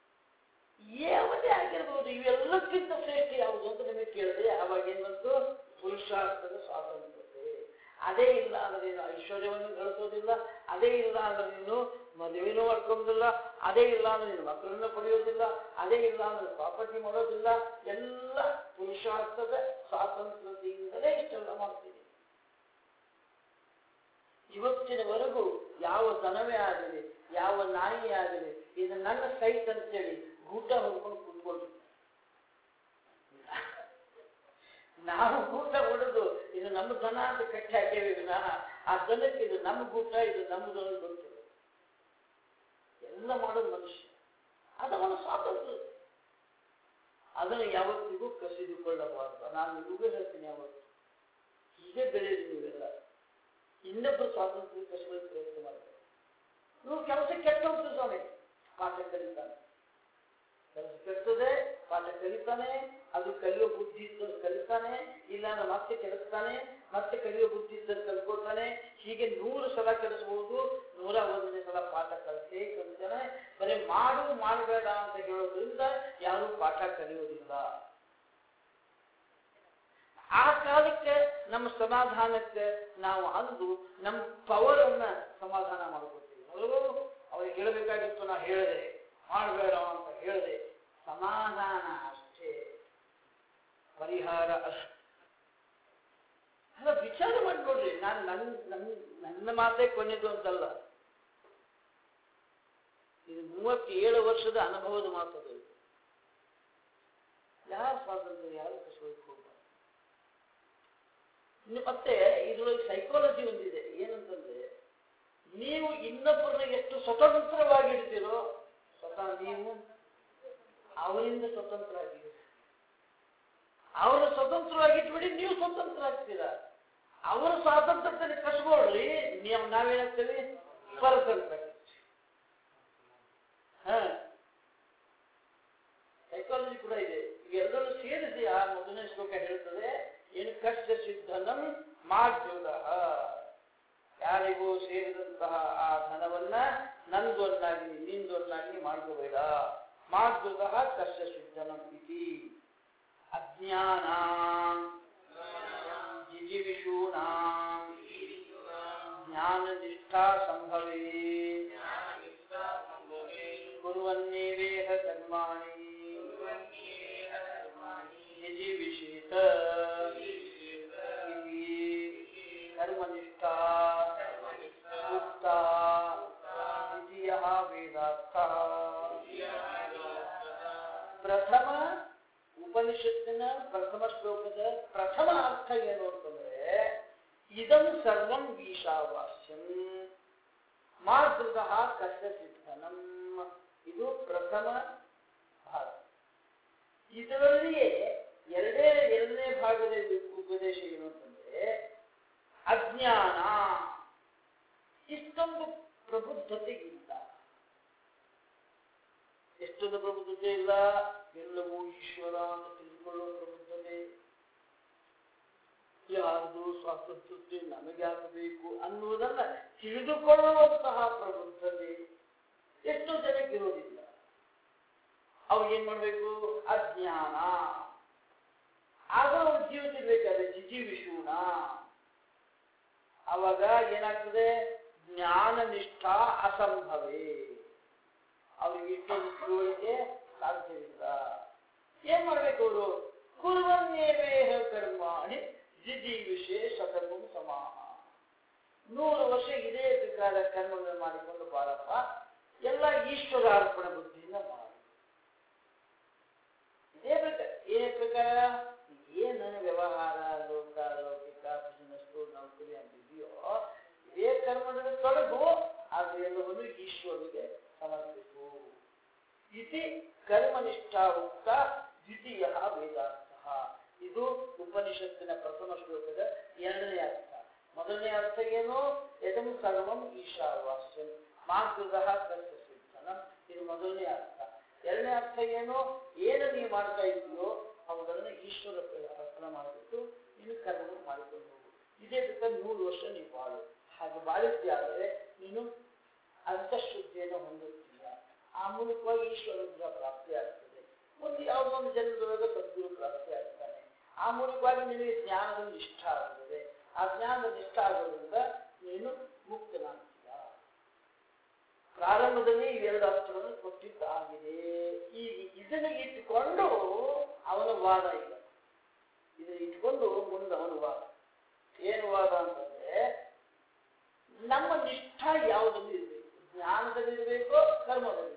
ಯಾವುದೇ ಆಗಿರ್ಬೋದು ಇವೆಲ್ಲಕ್ಕಿಂತ ಶ್ರೇಷ್ಠ ಯಾವುದು ಅಂತ ನಿಮಗೆ ಕೇಳಿದ್ರೆ ಅವಾಗ ಏನ್ ಬಂತು ಪುರುಷಾರ್ಥದ ಸ್ವಾತಂತ್ರ್ಯತೆ ಅದೇ ಇಲ್ಲ ಅಂದ್ರೆ ನೀನು ಐಶ್ವರ್ಯವನ್ನು ಗಳಿಸೋದಿಲ್ಲ ಅದೇ ಇಲ್ಲ ಅಂದ್ರೆ ನೀನು ಮದುವೆನೂ ಮಾಡ್ಕೊಳ್ಳೋದಿಲ್ಲ ಅದೇ ಇಲ್ಲ ಅಂದ್ರೆ ನೀನು ಮಕ್ಕಳನ್ನ ಪಡೆಯೋದಿಲ್ಲ ಅದೇ ಇಲ್ಲ ಅಂದ್ರೆ ಪ್ರಾಪರ್ಟಿ ಮಾಡೋದಿಲ್ಲ ಎಲ್ಲ ಪುರುಷಾರ್ಥದ ಸ್ವಾತಂತ್ರ್ಯತೆಯಿಂದಲೇ ಇಷ್ಟೆಲ್ಲ ಮಾಡ್ತೀನಿ ಇವತ್ತಿನವರೆಗೂ ಯಾವ ದನವೇ ಆಗಲಿ ಯಾವ ನಾಯಿ ಆಗಲಿ ಇದು ನನ್ನ ಸೈಟ್ ಅಂತೇಳಿ ಗೂಟ ಹೊಡ್ಕೊಂಡು ಕುತ್ಕೊಂಡಿದ್ದೆ ನಾವು ಗೂಟ ಹೊಡೆದು ಇದು ನಮ್ಮ ದನ ಅಂತ ಕಟ್ಟಿ ಹಾಕೇವಿ ವಿನಃ ಆ ದನಕ್ಕೆ ಇದು ನಮ್ಮ ಗೂಟ ಇದು ನಮ್ಮದು ಅನ್ನೋದು ಗೊತ್ತಿಲ್ಲ ಎಲ್ಲ ಮಾಡೋದು ಮನುಷ್ಯ ಅದು ಅವನ ಸ್ವಾತಂತ್ರ್ಯ ಅದನ್ನು ಯಾವತ್ತಿಗೂ ಕಸಿದುಕೊಳ್ಳಬಾರದು ನಾನು ನಿಮಗೂ ಹೇಳ್ತೀನಿ ಯಾವತ್ತು ಹೀಗೆ ಬೆಳೆಯಿರಿ ನೀವೆಲ್ಲ ಇನ್ನೊಬ್ಬರು ಸ್ವಾತಂತ್ರ್ಯ ಕಸಿಕೊಳ್ಳಿ ಪ್ರಯತ್ನ ಮಾಡ್ತಾರೆ ನೀವು ಕೆಲಸ ಕೆಟ್ಟ ಹೋಗ್ತದೆ ಸ್ವಾಮಿ ಪಾಠ ಕಲಿತಾನೆ ಕೆಲಸ ಕೆಡ್ತದೆ ಪಾಠ ಕಲಿತಾನೆ ಅದು ಕಲಿಯೋ ಬುದ್ಧಿ ಇದ್ದದ್ದು ಕಲಿತಾನೆ ಇಲ್ಲ ಅಂದ್ರೆ ಮತ್ತೆ ಕೆಡಿಸ್ತಾನೆ ಮತ್ತೆ ಕಲಿಯೋ ಬುದ್ಧಿ ಇದ್ದದ್ದು ಕಲ್ಕೊಳ್ತಾನೆ ಹೀಗೆ ನೂರು ಸಲ ಕೆಡಿಸಬಹುದು ನೂರ ಒಂದನೇ ಸಲ ಪಾಠ ಕಲಿತೇ ಕಲಿತಾನೆ ಬರೀ ಮಾಡು ಮಾಡಬೇಡ ಅಂತ ಹೇಳೋದ್ರಿಂದ ಯಾರು ಪಾಠ ಕಲಿಯೋದಿಲ್ಲ ಆ ಕಾಲಕ್ಕೆ ನಮ್ಮ ಸಮಾಧಾನಕ್ಕೆ ನಾವು ಅಂದು ನಮ್ಮ ಪವರ್ ಅನ್ನ ಸಮಾಧಾನ ಮಾಡ್ಕೊತೀವಿ ಮೊದಲು ಅವ್ರಿಗೆ ಹೇಳಬೇಕಾಗಿತ್ತು ನಾ ಹೇಳಿದೆ ಮಾಡಬೇಡ ಅಂತ ಹೇಳಿದೆ ಸಮಾಧಾನ ಅಷ್ಟೇ ಪರಿಹಾರ ಅಷ್ಟೇ ಅಲ್ಲ ವಿಚಾರ ಮಾಡಿ ನೋಡ್ರಿ ನಾನು ನನ್ನ ನನ್ನ ನನ್ನ ಮಾತೇ ಕೊನೆದು ಅಂತಲ್ಲ ಇದು ಮೂವತ್ತೇಳು ವರ್ಷದ ಅನುಭವದ ಮಾತದು ಇದು. ಯಾರ ಸ್ವಾತಂತ್ರ್ಯ ಯಾರು ಕಸಬೇಕು ಹೋಗ್ಬಾರ್ದು ಇನ್ನು ಮತ್ತೆ ಇದ್ರೊಳಗೆ ಸೈಕಾಲಜಿ ಒಂದಿದೆ ಏನಂತಂದ್ರೆ ನೀವು ಇನ್ನೊಬ್ಬರನ್ನ ಎಷ್ಟು ಸ್ವತಂತ್ರವಾಗಿ ಇಡ್ತೀರೋ ಸ್ವತಃ ನೀವು ಅವರಿಂದ ಸ್ವತಂತ್ರ ಆಗಿರಿ ಅವರ ಸ್ವತಂತ್ರವಾಗಿಟ್ಬಿಡಿ ನೀವು ಸ್ವತಂತ್ರ ಆಗ್ತೀರಾ ಅವರ ಸ್ವಾತಂತ್ರ್ಯದಲ್ಲಿ ಕಸ್ಕೊಳ್ರಿ ನೀವು ನಾವೇನಾಗ್ತೀವಿ ಪರತಂತ್ರ ಹ ಸೈಕಾಲಜಿ ಕೂಡ ಇದೆ ಇವೆರಡನ್ನು ಸೇರಿಸಿ ಆ ಮೊದಲನೇ ಶ್ಲೋಕ ಹೇಳ್ತದೆ ಏನು ಕಷ್ಟ ಸಿದ್ಧನಂ ಮಾಡ್ಯೋದ ಯಾರಿಗೂ ಸೇರಿದಂತಹ ಆ ಧನವನ್ನ ನಂದೊಂದಾಗಿ ನಿಂದೊಂದಾಗಿ ಮಾಡ್ಕೋಬೇಡ ಮಾಡ್ಯೋದ ಕಷ್ಟ ಸಿದ್ಧನಂ ಇತಿ ಅಜ್ಞಾನ ಜಿಜಿವಿಷೂಣಾಂ ಜ್ಞಾನ ನಿಷ್ಠಾ ಸಂಭವೇ ಕುರ್ವನ್ನೇವೇಹ ಕರ್ಮಾಣಿ ಜಿಜಿವಿಷೇತ ಇತಿ ಕರ್ಮನಿಷ್ಠಾ ಉಕ್ತ ದ್ವಿತೀಯಃ ವೇದಾರ್ಥಃ ಪ್ರಥಮ ಉಪನಿಷತ್ತಿನ ಪ್ರಥಮ ಶ್ಲೋಕದ ಪ್ರಥಮ ಅರ್ಥ ಏನು ಅಂತಂದ್ರೆ ಇದಂ ಸರ್ವಂ ಈಶಾವಾಸ್ಯಂ ಮಾತೃತಃ ಕಷ್ಟ ಸಿದ್ಧನಂ ಇದು ಪ್ರಥಮ ಭಾಗ ಇದರಲ್ಲಿಯೇ ಎರಡೇ ಎರಡನೇ ಭಾಗದ ಉಪದೇಶ ಏನು ಅಂತಂದ್ರೆ ಅಜ್ಞಾನ ಇಷ್ಟೊಂದು ಪ್ರಬುದ್ಧತೆ ಇಲ್ಲ ಎಷ್ಟೊಂದು ಪ್ರಬುದ್ಧತೆ ಇಲ್ಲ ಎಲ್ಲವೂ ಈಶ್ವರ ಅಂತ ತಿಳಿದುಕೊಳ್ಳುವ ಪ್ರಬುದ್ಧತೆ ಯಾರ್ದು ಸ್ವಾತಂತ್ರ್ಯತೆ ನಮಗಾಗಬೇಕು ಅನ್ನುವುದನ್ನ ತಿಳಿದುಕೊಳ್ಳುವಂತಹ ಪ್ರಬುದ್ಧತೆ ಎಷ್ಟೋ ಜನಕ್ಕೆ ಇರೋದಿಲ್ಲ ಅವು ಏನ್ ಮಾಡ್ಬೇಕು ಅಜ್ಞಾನ ಆಗ ಅವ್ರು ಜೀವಿಸಿರ್ಬೇಕಾದ್ರೆ ಜಿಜಿವಿಷೂಣ ಅವಾಗ ಏನಾಗ್ತದೆ ಜ್ಞಾನ ನಿಷ್ಠಾ ಅಸಂಭವೇ ಅವ್ರಿಗೆ ಇಷ್ಟೊಂದು ತಿಳುವಳಿಕೆ ಸಾಧ್ಯವಿಲ್ಲ ಏನ್ ಮಾಡ್ಬೇಕು ಅವರು ಕುರುವನ್ನೇವೇಹ ಕರ್ಮಾಣಿ ಜಿಜೀವಿಷೆ ಶತಕಂ ಸಮಾಹ ನೂರು ವರ್ಷ ಇದೇ ಪ್ರಕಾರ ಕರ್ಮಗಳು ಮಾಡಿಕೊಂಡು ಬಾಳಪ್ಪ ಎಲ್ಲ ಈಶ್ವರಾರ್ಪಣ ಬುದ್ಧಿಯಿಂದ ಮಾಡಿ ಇದೇ ಪ್ರಕಾರ ಏನೇ ಪ್ರಕಾರ ಏನ್ ನನ್ನ ವ್ಯವಹಾರ ಲೋಕ ಲೌಕಿಕ ಬಿಸಿನೆಸ್ ನೌಕರಿ ಅಂತಿದೆಯೋ ಇದೇ ಕರ್ಮದಲ್ಲಿ ತೊಡಗು ಅದು ಎಲ್ಲವನ್ನು ಈಶ್ವರಿಗೆ ಸಮರ್ಪಿಸು ಇತಿ ಕರ್ಮನಿಷ್ಠಾ ಉಕ್ತ ದ್ವಿತೀಯ ವೇದಾರ್ಥ ಇದು ಉಪನಿಷತ್ತಿನ ಪ್ರಥಮ ಶ್ಲೋಕದ ಎರಡನೇ ಅರ್ಥ ಮೊದಲನೇ ಅರ್ಥ ಏನು ಯದಂ ಸರ್ವಂ ಈಶಾವಾಸ್ಯಂ ಮಾತೃತಃ ಕರ್ತ ಸಿದ್ಧನಂ ಇದು ಮೊದಲನೇ ಅರ್ಥ ಎರಡನೇ ಅರ್ಥ ಏನು ಏನು ನೀವು ಮಾಡ್ತಾ ಇದೆಯೋ ಅವುಗಳನ್ನು ಈಶ್ವರ ಅರ್ಪಣ ಮಾಡಿಬಿಟ್ಟು ನೀನು ಕರ್ಮವನ್ನು ಮಾಡಿಕೊಂಡು ಹೋಗು ಇದೇ ಪ್ರಕಾರ ನೂರು ವರ್ಷ ನೀವು ಬಾಳು ಹಾಗೆ ಬಾಳಿದ್ದೆ ಆದರೆ ನೀನು ಅಂತಃಶುದ್ಧಿಯನ್ನು ಹೊಂದುತ್ತೀಯ ಆ ಮೂಲಕವಾಗಿ ಈಶ್ವರ ಪ್ರಾಪ್ತಿ ಆಗ್ತದೆ ಒಂದು ಯಾವುದೋ ಒಂದು ಜನ್ಮದೊಳಗೆ ಸದ್ಗುರು ಪ್ರಾಪ್ತಿ ಆಗ್ತಾನೆ ಆ ಮೂಲಕವಾಗಿ ನಿನಗೆ ಜ್ಞಾನದ ನಿಷ್ಠ ಆಗುತ್ತದೆ ಆ ಜ್ಞಾನದ ನಿಷ್ಠ ಆಗೋದ್ರಿಂದ ನೀನು ಮುಕ್ತನಾಗ್ತೀಯ ಪ್ರಾರಂಭದಲ್ಲಿ ಇವೆರಡು ಅರ್ಥಗಳನ್ನು ಕೊಟ್ಟಿದ್ದಾಗಿದೆ ಈಗ ಇದನ್ನು ಇಟ್ಟುಕೊಂಡು ಅವನ ವಾದ ಈಗ ಇದನ್ನು ಇಟ್ಕೊಂಡು ಮುಂದೆ ಅವನ ವಾದ ಏನು ವಾದ ಅಂತಂದ್ರೆ ನಮ್ಮ ನಿಷ್ಠ ಯಾವುದಲ್ಲಿ ಇರಬೇಕು ಜ್ಞಾನದಲ್ಲಿ ಇರಬೇಕು ಕರ್ಮದಲ್ಲಿ